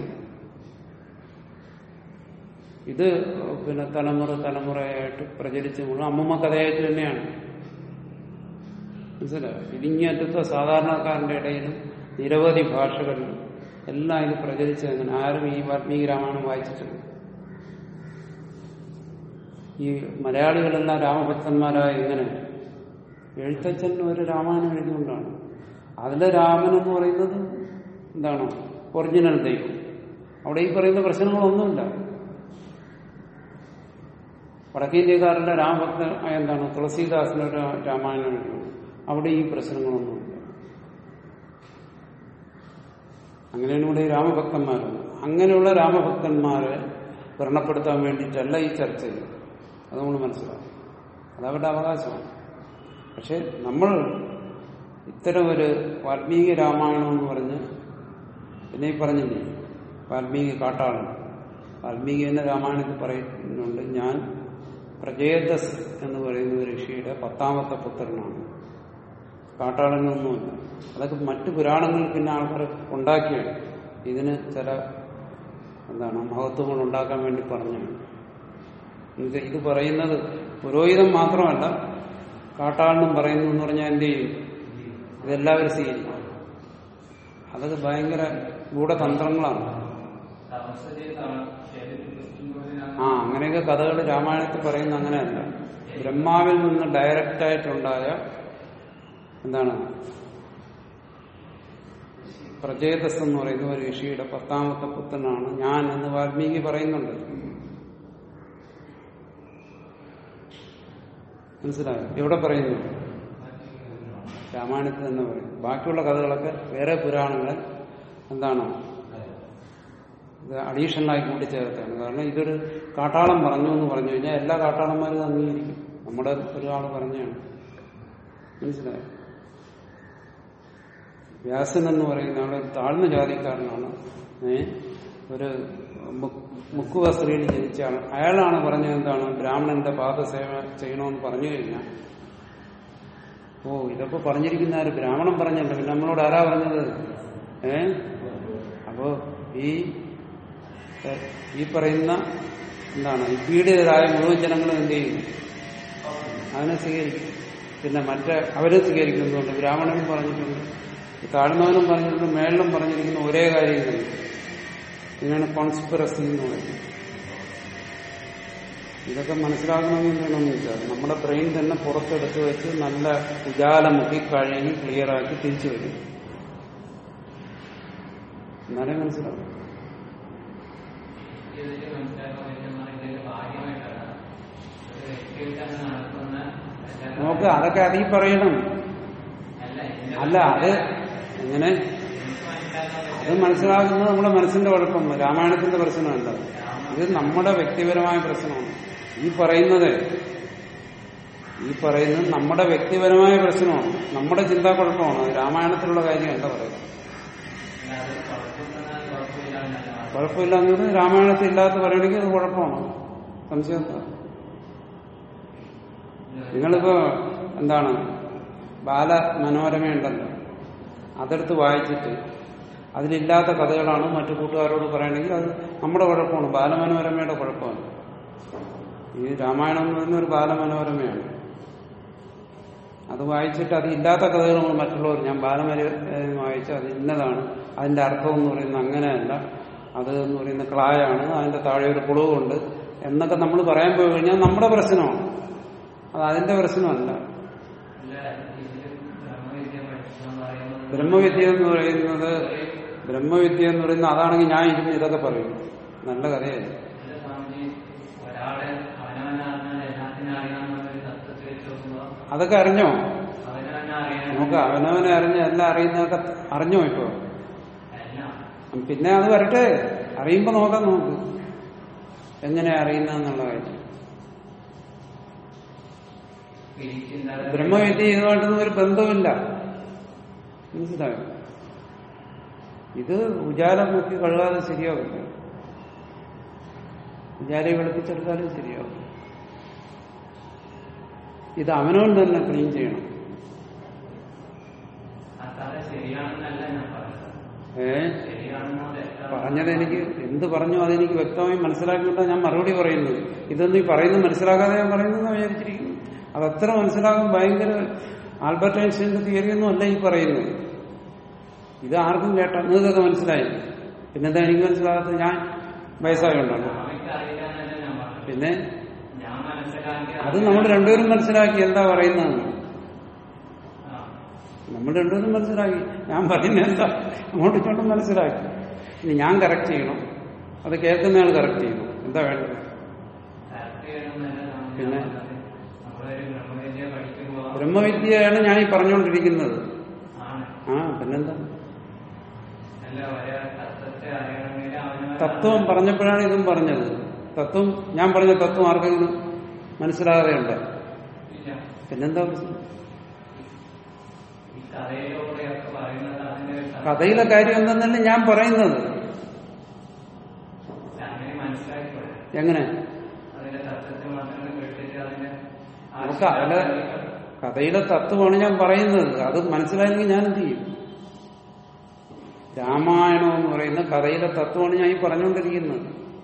ഇത് പിന്നെ തലമുറ തലമുറയായിട്ട് പ്രചരിച്ചു പോകുന്ന അമ്മമ്മ കഥയായിട്ട് തന്നെയാണ് മനസ്സിലായോ ഇടിങ്ങേറ്റത്തെ സാധാരണക്കാരന്റെ ഇടയിലും നിരവധി ഭാഷകളിലും എല്ലാം ഇത് പ്രചരിച്ചത് അങ്ങനെ ആരും ഈ വാൽമീകി രാമായണം വായിച്ചിട്ടില്ല ഈ മലയാളികളെല്ലാം രാമഭക്തന്മാരായ ഇങ്ങനെ എഴുത്തച്ഛൻ ഒരു രാമായണം എഴുതിക്കൊണ്ടാണ് അതിലെ രാമൻ എന്ന് പറയുന്നത് എന്താണ് ഒറിജിനൽ ദൈവം അവിടെ ഈ പറയുന്ന പ്രശ്നങ്ങളൊന്നുമില്ല വടക്കേന്ത്യക്കാരന്റെ രാമഭക്ത എന്താണ് തുളസീദാസിനൊരു രാമായണം എഴുതുന്നു അവിടെ ഈ പ്രശ്നങ്ങളൊന്നുമില്ല അങ്ങനെയാണ് ഇവിടെ ഈ രാമഭക്തന്മാരുണ്ട് അങ്ങനെയുള്ള രാമഭക്തന്മാരെ വ്രണപ്പെടുത്താൻ വേണ്ടിയിട്ടല്ല ഈ ചർച്ച ചെയ്യുന്നത് അത് നമ്മൾ മനസ്സിലാക്കും അതവരുടെ അവകാശമാണ് പക്ഷെ നമ്മൾ ഇത്തരം ഒരു വാൽമീകി രാമായണം എന്ന് പറഞ്ഞ് പിന്നെ ഈ പറഞ്ഞില്ലേ വാൽമീകി കാട്ടാളൻ വാൽമീകി എന്ന രാമായണത്തിൽ പറയുന്നുണ്ട് ഞാൻ പ്രജേതസ് എന്ന് പറയുന്ന ഒരു ഋഷിയുടെ പത്താമത്തെ പുത്രനാണ് കാട്ടാളനൊന്നുമില്ല അതൊക്കെ മറ്റു പുരാണങ്ങളിൽ പിന്നെ ആൾക്കാർ ഉണ്ടാക്കിയാണ് ഇതിന് ചില എന്താണ് മഹത്വങ്ങൾ ഉണ്ടാക്കാൻ വേണ്ടി പറഞ്ഞാണ് ഇത് ഇത് പറയുന്നത് പുരോഹിതം മാത്രമല്ല കാട്ടാളനും പറയുന്നു എന്ന് പറഞ്ഞാൽ എന്ത് ചെയ്യും ഇതെല്ലാവരും സ്വീകരിക്കും അതൊക്കെ ഭയങ്കര ഗൂഢതന്ത്രങ്ങളാണ് ആ അങ്ങനെയൊക്കെ കഥകൾ രാമായണത്തിൽ പറയുന്ന അങ്ങനെയല്ല ബ്രഹ്മാവിൽ നിന്ന് ഡയറക്റ്റ് ആയിട്ടുണ്ടായ എന്താണ് പ്രജേതസ് എന്ന് പറയുന്ന ഒരു ഋഷിയുടെ പത്താമത്തെ പുത്രനാണ് ഞാൻ എന്ന് വാൽമീകി പറയുന്നുണ്ട് മനസ്സിലായോ എവിടെ പറയുന്നു രാമായണത്തിൽ തന്നെ പറയും ബാക്കിയുള്ള കഥകളൊക്കെ വേറെ പുരാണങ്ങൾ എന്താണ് ഇത് അഡീഷണലായി കൂട്ടിച്ചേർത്താണ് കാരണം ഇതൊരു കാട്ടാളം പറഞ്ഞു എന്ന് പറഞ്ഞു കഴിഞ്ഞാൽ എല്ലാ കാട്ടാളന്മാരും ഇത് അംഗീകരിക്കും നമ്മുടെ ഒരാൾ പറഞ്ഞാണ് മനസ്സിലായോ വ്യാസൻ എന്ന് പറയുന്ന ആള് ഒരു താഴ്ന്ന ജാതിക്കാരനാണ് ഏ ഒരു മു- മുക്കുവ സ്ത്രീയിൽ ജനിച്ച ആൾ അയാളാണ് പറഞ്ഞത് എന്താണ് ബ്രാഹ്മണന്റെ പാദസേവ ചെയ്യണമെന്ന് പറഞ്ഞു കഴിഞ്ഞാൽ ഓ ഇതൊക്കെ പറഞ്ഞിരിക്കുന്ന ആര് ബ്രാഹ്മണൻ പറഞ്ഞല്ലോ പിന്നെ നമ്മളോട് ആരാ പറഞ്ഞത് ഏ അപ്പോ ഈ ഏ, ഈ പറയുന്ന എന്താണ് ഈ പീഡിതരായ മുഴുവൻ ജനങ്ങളും എന്ത് ചെയ്യും അതിനെ സ്വീകരിക്കും പിന്നെ മറ്റേ അവരെ സ്വീകരിക്കുന്നുണ്ട് ബ്രാഹ്മണനും പറഞ്ഞിട്ടുണ്ട് ഈ താഴ്ന്നവനും പറഞ്ഞിട്ടുണ്ട് മേളിലും പറഞ്ഞിരിക്കുന്ന ഒരേ കാര്യം തന്നെ ഇതിനാണ് കോൺസ്പിറസി എന്ന് പറയുന്നത് ഇതൊക്കെ മനസ്സിലാക്കണമെന്ന് വേണമെന്ന് വെച്ചാൽ നമ്മുടെ ബ്രെയിൻ തന്നെ പുറത്തെടുത്ത് വെച്ച് നല്ല ഉജാലമുക്കി കഴുകി ക്ലിയറാക്കി തിരിച്ചു വരും എന്നാലേ മനസ്സിലാവും ജീവിതത്തിൽ മനസ്സിലാക്കാൻ പറ്റുന്ന ഇതിന്റെ ഭാഗ്യമായിട്ടാണ് ഒരു വ്യക്തിയായിട്ട് അങ്ങ് നടക്കുന്ന എല്ലാ- നമുക്ക് അതൊക്കെ അതീ പറയണം അല്ല ഇതിന്റെ അല്ല അത് എങ്ങനെ എനിക്ക് മനസ്സിലാക്കാൻ അത് മനസ്സിലാക്കുന്നത് നമ്മുടെ മനസ്സിന്റെ കുഴപ്പം രാമായണത്തിന്റെ പ്രശ്നമല്ല ഇത് നമ്മുടെ വ്യക്തിപരമായ പ്രശ്നമാണ് ഈ പറയുന്നത് ഈ പറയുന്നത് നമ്മുടെ വ്യക്തിപരമായ പ്രശ്നമാണ് നമ്മുടെ ചിന്താക്കുഴപ്പമാണ് അത് രാമായണത്തിലുള്ള കാര്യമല്ല പറയുന്നത് അല്ലാതെ കുഴപ്പമെന്നാൽ കുഴപ്പമില്ല എന്നല്ല കുഴപ്പമില്ല എന്നത് രാമായണത്തിൽ ഇല്ലാത്ത പറയണമെങ്കിൽ അത് കുഴപ്പമാണ് സംശയം എന്താ നിങ്ങളിപ്പോ എന്താണ് ബാല മനോരമയുണ്ടല്ലോ അതെടുത്ത് വായിച്ചിട്ട് അതിലില്ലാത്ത കഥകളാണ് മറ്റു കൂട്ടുകാരോട് പറയണമെങ്കിൽ അത് നമ്മുടെ കുഴപ്പമാണ് ബാലമനോരമയുടെ കുഴപ്പമാണ് ഈ രാമായണം എന്ന് പറയുന്ന ഒരു ബാലമനോരമയാണ് അത് വായിച്ചിട്ട് അത് ഇല്ലാത്ത കഥകൾ നമ്മൾ മറ്റുള്ളവർ ഞാൻ ബാലമനോരമ വായിച്ച് അത് ഇന്നതാണ് അതിന്റെ അർത്ഥം എന്ന് പറയുന്നത് അങ്ങനെയല്ല അത് എന്ന് പറയുന്ന ക്ലായാണ് അതിന്റെ താഴെ ഒരു കുളവുണ്ട് എന്നൊക്കെ നമ്മൾ പറയാൻ പോയി കഴിഞ്ഞാൽ നമ്മുടെ പ്രശ്നമാണ് അത് അതിന്റെ പ്രശ്നമല്ല ഇല്ല ഇതില് ബ്രഹ്മവിദ്യ പഠിച്ചെന്ന് പറയുന്നത് ബ്രഹ്മവിദ്യ എന്ന് പറയുന്നത് ബ്രഹ്മവിദ്യ എന്ന് പറയുന്നത് അതാണെങ്കിൽ ഞാൻ ഇരുന്ന് ഇതൊക്കെ പറയും നല്ല കഥയല്ല ഇല്ല സ്വാമിജി ഒരാളെ അവനവനറിഞ്ഞാൽ എല്ലാത്തിനും അറിയാമെന്നൊരു തത്വത്തിൽ വെച്ച് നോക്കുമ്പോൾ അതൊക്കെ അറിഞ്ഞോ അവനവനെ അറിയാൻ നമുക്ക് അവനവനെ അറിഞ്ഞ എല്ലാം അറിയുന്നതൊക്കെ അറിഞ്ഞോ ഇപ്പോ എല്ലാം പിന്നെ അത് വരട്ടെ അറിയുമ്പോ നോക്കാം നോക്ക് എങ്ങനെ അറിയുന്നതെന്നുള്ള കാര്യം പിരിച്ചിന്താ ബ്രഹ്മവിദ്യ ഇതുമായിട്ടൊന്നും ഒരു ബന്ധമില്ല മനസ്സിലായോ ഇത് ഉജാല നോക്കി കഴുകാതെ ശരിയാവില്ല ഉജാലയെ വെളുപ്പിച്ചെടുത്താലും ശരിയാവും ഇത് അവനവൻ തന്നെ ക്ലീൻ ചെയ്യണം ആ കഥ ശരിയാണെന്നല്ല ഞാൻ പറഞ്ഞത് ഏ ശരിയാണെന്നോ തെറ്റാണോ പറഞ്ഞത് എനിക്ക് എന്ത് പറഞ്ഞു അതെനിക്ക് വ്യക്തമായി മനസ്സിലാക്കിയിട്ടാണ് ഞാൻ മറുപടി പറയുന്നത് ഇതൊന്നും ഈ പറയുന്നത് മനസ്സിലാക്കാതെ ഞാൻ പറയുന്നത് വിചാരിച്ചിരിക്കുന്നു അതത്ര മനസ്സിലാകാൻ ഭയങ്കര ആൽബർട്ട് ഐൻസ്റ്റൈന്റെ തിയറി ഒന്നും അല്ല ഈ പറയുന്നത് ഇത് ആർക്കും കേട്ടാ നിങ്ങൾക്കൊക്കെ മനസ്സിലായി പിന്നെന്താ എനിക്ക് മനസ്സിലാകാത്തത് ഞാൻ വയസ്സായോണ്ടാണ് സ്വാമിക്ക് അറിയില്ലാന്നല്ല ഞാൻ പറഞ്ഞത് പിന്നെ ഞാൻ മനസ്സിലാക്കിയ അത് നമ്മൾ രണ്ടുപേരും മനസ്സിലാക്കി എന്താ പറയുന്നതെന്ന് ആ. നമ്മൾ രണ്ടുപേരും മനസ്സിലാക്കി ഞാൻ പറയുന്നത് എന്താ അങ്ങോട്ടും ഇങ്ങോട്ടും മനസ്സിലാക്കി ഇനി ഞാൻ കറക്റ്റ് ചെയ്യണം അത് കേൾക്കുന്നയാൾ കറക്റ്റ് ചെയ്യണം എന്താ വേണ്ടത് കറക്റ്റ് ചെയ്യണമെന്നല്ല സ്വാമിജി പിന്നെ? ഞാൻ പറഞ്ഞത്. നമ്മളൊരു ബ്രഹ്മവിദ്യ പഠിക്കുമ്പോ ബ്രഹ്മവിദ്യയാണ് ഞാൻ ഈ പറഞ്ഞുകൊണ്ടിരിക്കുന്നത് ആണ് ആ പിന്നെന്താ അല്ല ഒരേ തത്വത്തെ അറിയണമെങ്കിൽ അവനവൻ തത്വം പറഞ്ഞപ്പോഴാണ് ഇതും പറഞ്ഞത് തത്വം ഞാൻ പറഞ്ഞ തത്വം ആർക്കെങ്കിലും മനസ്സിലാകാതെയുണ്ട് ഇല്ല പിന്നെന്താ പ്രശ്നം ഈ കഥയിലൂടെയൊക്കെ പറയുന്നത് അതിന്റെ ഒരു തത്വം കഥയിലെ കാര്യം എന്തെന്നല്ല ഞാൻ പറയുന്നത് അങ്ങനെ മനസ്സിലാക്കിക്കൂടെ എങ്ങനെ അതിന്റെ തത്വത്തെ മാത്രം കേട്ടിട്ട് അതിന്റെ നമുക്ക് അതിലെ കഥയിലെ തത്വമാണ് ഞാൻ പറയുന്നത് അത് മനസ്സിലായെങ്കിൽ ഞാൻ എന്ത് ചെയ്യും രാമായണം എന്ന് പറയുന്ന കഥയിലെ തത്വമാണ് ഞാൻ ഈ പറഞ്ഞുകൊണ്ടിരിക്കുന്നത്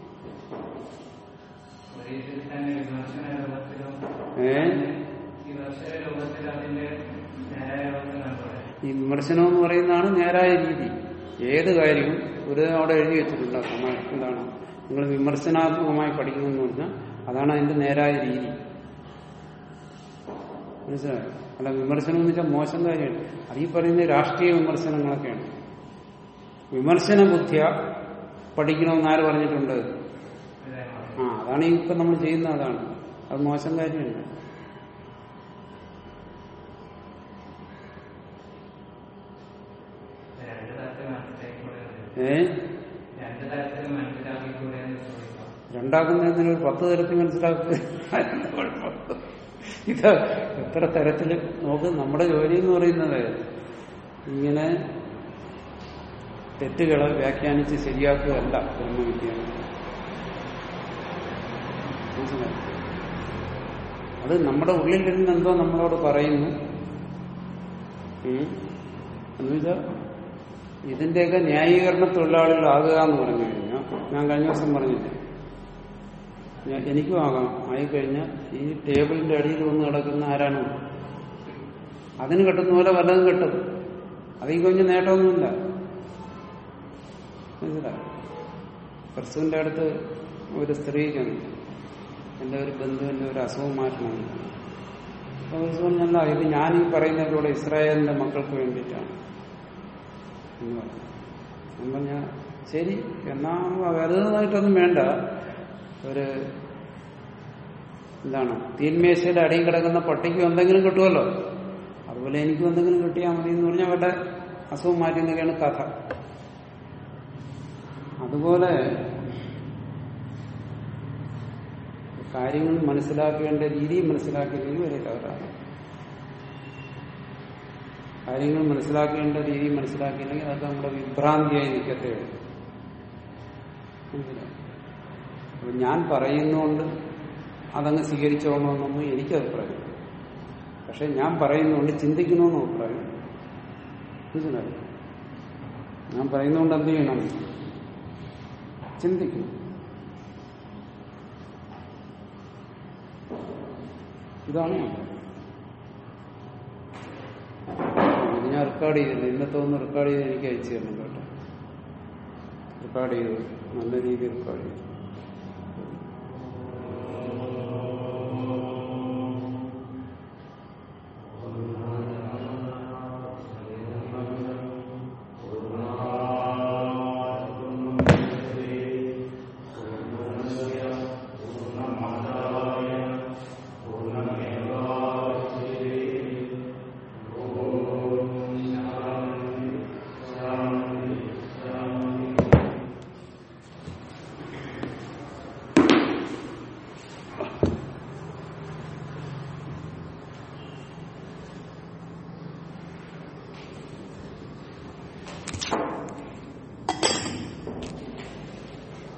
ഒരു ഇതിൽ തന്നെ വിമർശന രൂപത്തിലും ഏ വിമർശന രൂപത്തിൽ അതിന്റെ നേരായ രൂപത്തിൽ കണ്ടൂടെ ഈ വിമർശനം എന്ന് പറയുന്നതാണ് നേരായ രീതി ഏത് കാര്യവും ഒരു അവിടെ എഴുതി വെച്ചിട്ടുണ്ട് അസമായി എന്താണ് നിങ്ങൾ വിമർശനാത്മകമായി പഠിക്കുമെന്ന് പറഞ്ഞാൽ അതാണ് അതിന്റെ നേരായ രീതി മനസ്സിലായോ അല്ല വിമർശനം എന്ന് വെച്ചാൽ മോശം കാര്യമാണ് അത് ഈ പറയുന്ന രാഷ്ട്രീയ വിമർശനങ്ങളൊക്കെയാണ് വിമർശന ബുദ്ധിയ പഠിക്കണമെന്ന് ആര് പറഞ്ഞിട്ടുണ്ട് ആ അതാണ് ഈ ഇപ്പൊ നമ്മൾ ചെയ്യുന്ന അതാണ് അത് മോശം കാര്യമല്ല രണ്ട് തരത്തിൽ മനസ്സിലാക്കിക്കൂടെ ഏ രണ്ട് തരത്തിൽ മനസ്സിലാക്കിക്കൂടെ എന്ന് ചോദിക്കാം രണ്ടാക്കുന്നതിന് ഒരു പത്ത് തരത്തിൽ മനസ്സിലാക്കുക അതിന്റെ കുഴപ്പം. ഇത് എത്ര തരത്തിൽ നോക്ക് നമ്മുടെ ജോലി എന്ന് പറയുന്നത് ഇങ്ങനെ തെറ്റുകളെ വ്യാഖ്യാനിച്ച് ശരിയാക്കുകയല്ല ബ്രഹ്മവിദ്യ മനസ്സിലായോ? അത് നമ്മുടെ ഉള്ളിലിരുന്ന് എന്തോ നമ്മളോട് പറയുന്നു ഉം. എന്നുവെച്ചാൽ ഇതിന്റെയൊക്കെ ന്യായീകരണ തൊഴിലാളികളാകുക എന്ന് പറഞ്ഞു കഴിഞ്ഞാൽ ഞാൻ കഴിഞ്ഞ ദിവസം പറഞ്ഞില്ലേ ഞാൻ- എനിക്കും ആകാം ആയിക്കഴിഞ്ഞാൽ ഈ ടേബിളിന്റെ അടിയിൽ വന്ന് കിടക്കുന്ന ആരാണ് അതിന് കെട്ടുന്ന പോലെ വല്ലതും കെട്ടും അതിൽ കഴിഞ്ഞ നേട്ടമൊന്നുമില്ല മനസ്സിലായോ ക്രിസ്തുവിന്റെ അടുത്ത് ഒരു സ്ത്രീ ചെന്നു എന്റെ ഒരു ബന്ധുവിന്റെ ഒരു അസുഖം മാറ്റണം അപ്പൊ ക്രിസ്തു പറഞ്ഞല്ല ഇത് ഞാൻ ഈ പറയുന്നതിലൂടെ ഇസ്രായേലിന്റെ മക്കൾക്ക് വേണ്ടിയിട്ടാണ് എന്ന് പറഞ്ഞു ഞാൻ പറഞ്ഞ ശരി എന്നാ വലുതായിട്ടൊന്നും വേണ്ട ഒരു എന്താണ് തീന്മേശയുടെ അടിയിൽ കിടക്കുന്ന പട്ടിക്ക് എന്തെങ്കിലും കിട്ടുമല്ലോ അതുപോലെ എനിക്കും എന്തെങ്കിലും കിട്ടിയാൽ മതി എന്ന് പറഞ്ഞാൽ അവരുടെ അസുഖം മാറ്റുന്നതൊക്കെയാണ് കഥ അതുപോലെ കാര്യങ്ങൾ മനസ്സിലാക്കേണ്ട രീതി മനസ്സിലാക്കിയില്ലെങ്കിൽ വലിയ തകരാറ് കാര്യങ്ങൾ മനസ്സിലാക്കേണ്ട രീതി മനസ്സിലാക്കിയില്ലെങ്കിൽ അതൊക്കെ നമ്മുടെ വിഭ്രാന്തിയായി നിൽക്കത്തേ ഉള്ളൂ മനസ്സിലായോ? അപ്പൊ ഞാൻ പറയുന്നതുകൊണ്ട് അതങ്ങ് സ്വീകരിച്ചോളണമെന്നൊന്നും എനിക്ക് അഭിപ്രായം പക്ഷെ ഞാൻ പറയുന്നതുകൊണ്ട് ചിന്തിക്കണമെന്ന് അഭിപ്രായം മനസ്സിലായോ ഞാൻ പറയുന്നതുകൊണ്ട് എന്ത് ചെയ്യണം ചിന്തിക്കണം ഇതാണ് ഞാൻ പറയുന്നത്. ഇത് ഞാൻ റെക്കോർഡ് ചെയ്തില്ല ഇന്നത്തെ ഒന്ന് റെക്കോർഡ് ചെയ്ത് എനിക്ക് അയച്ചു തരണം കേട്ടോ റെക്കോർഡ് ചെയ്തു നല്ല രീതിയിൽ റെക്കോർഡ് ചെയ്തു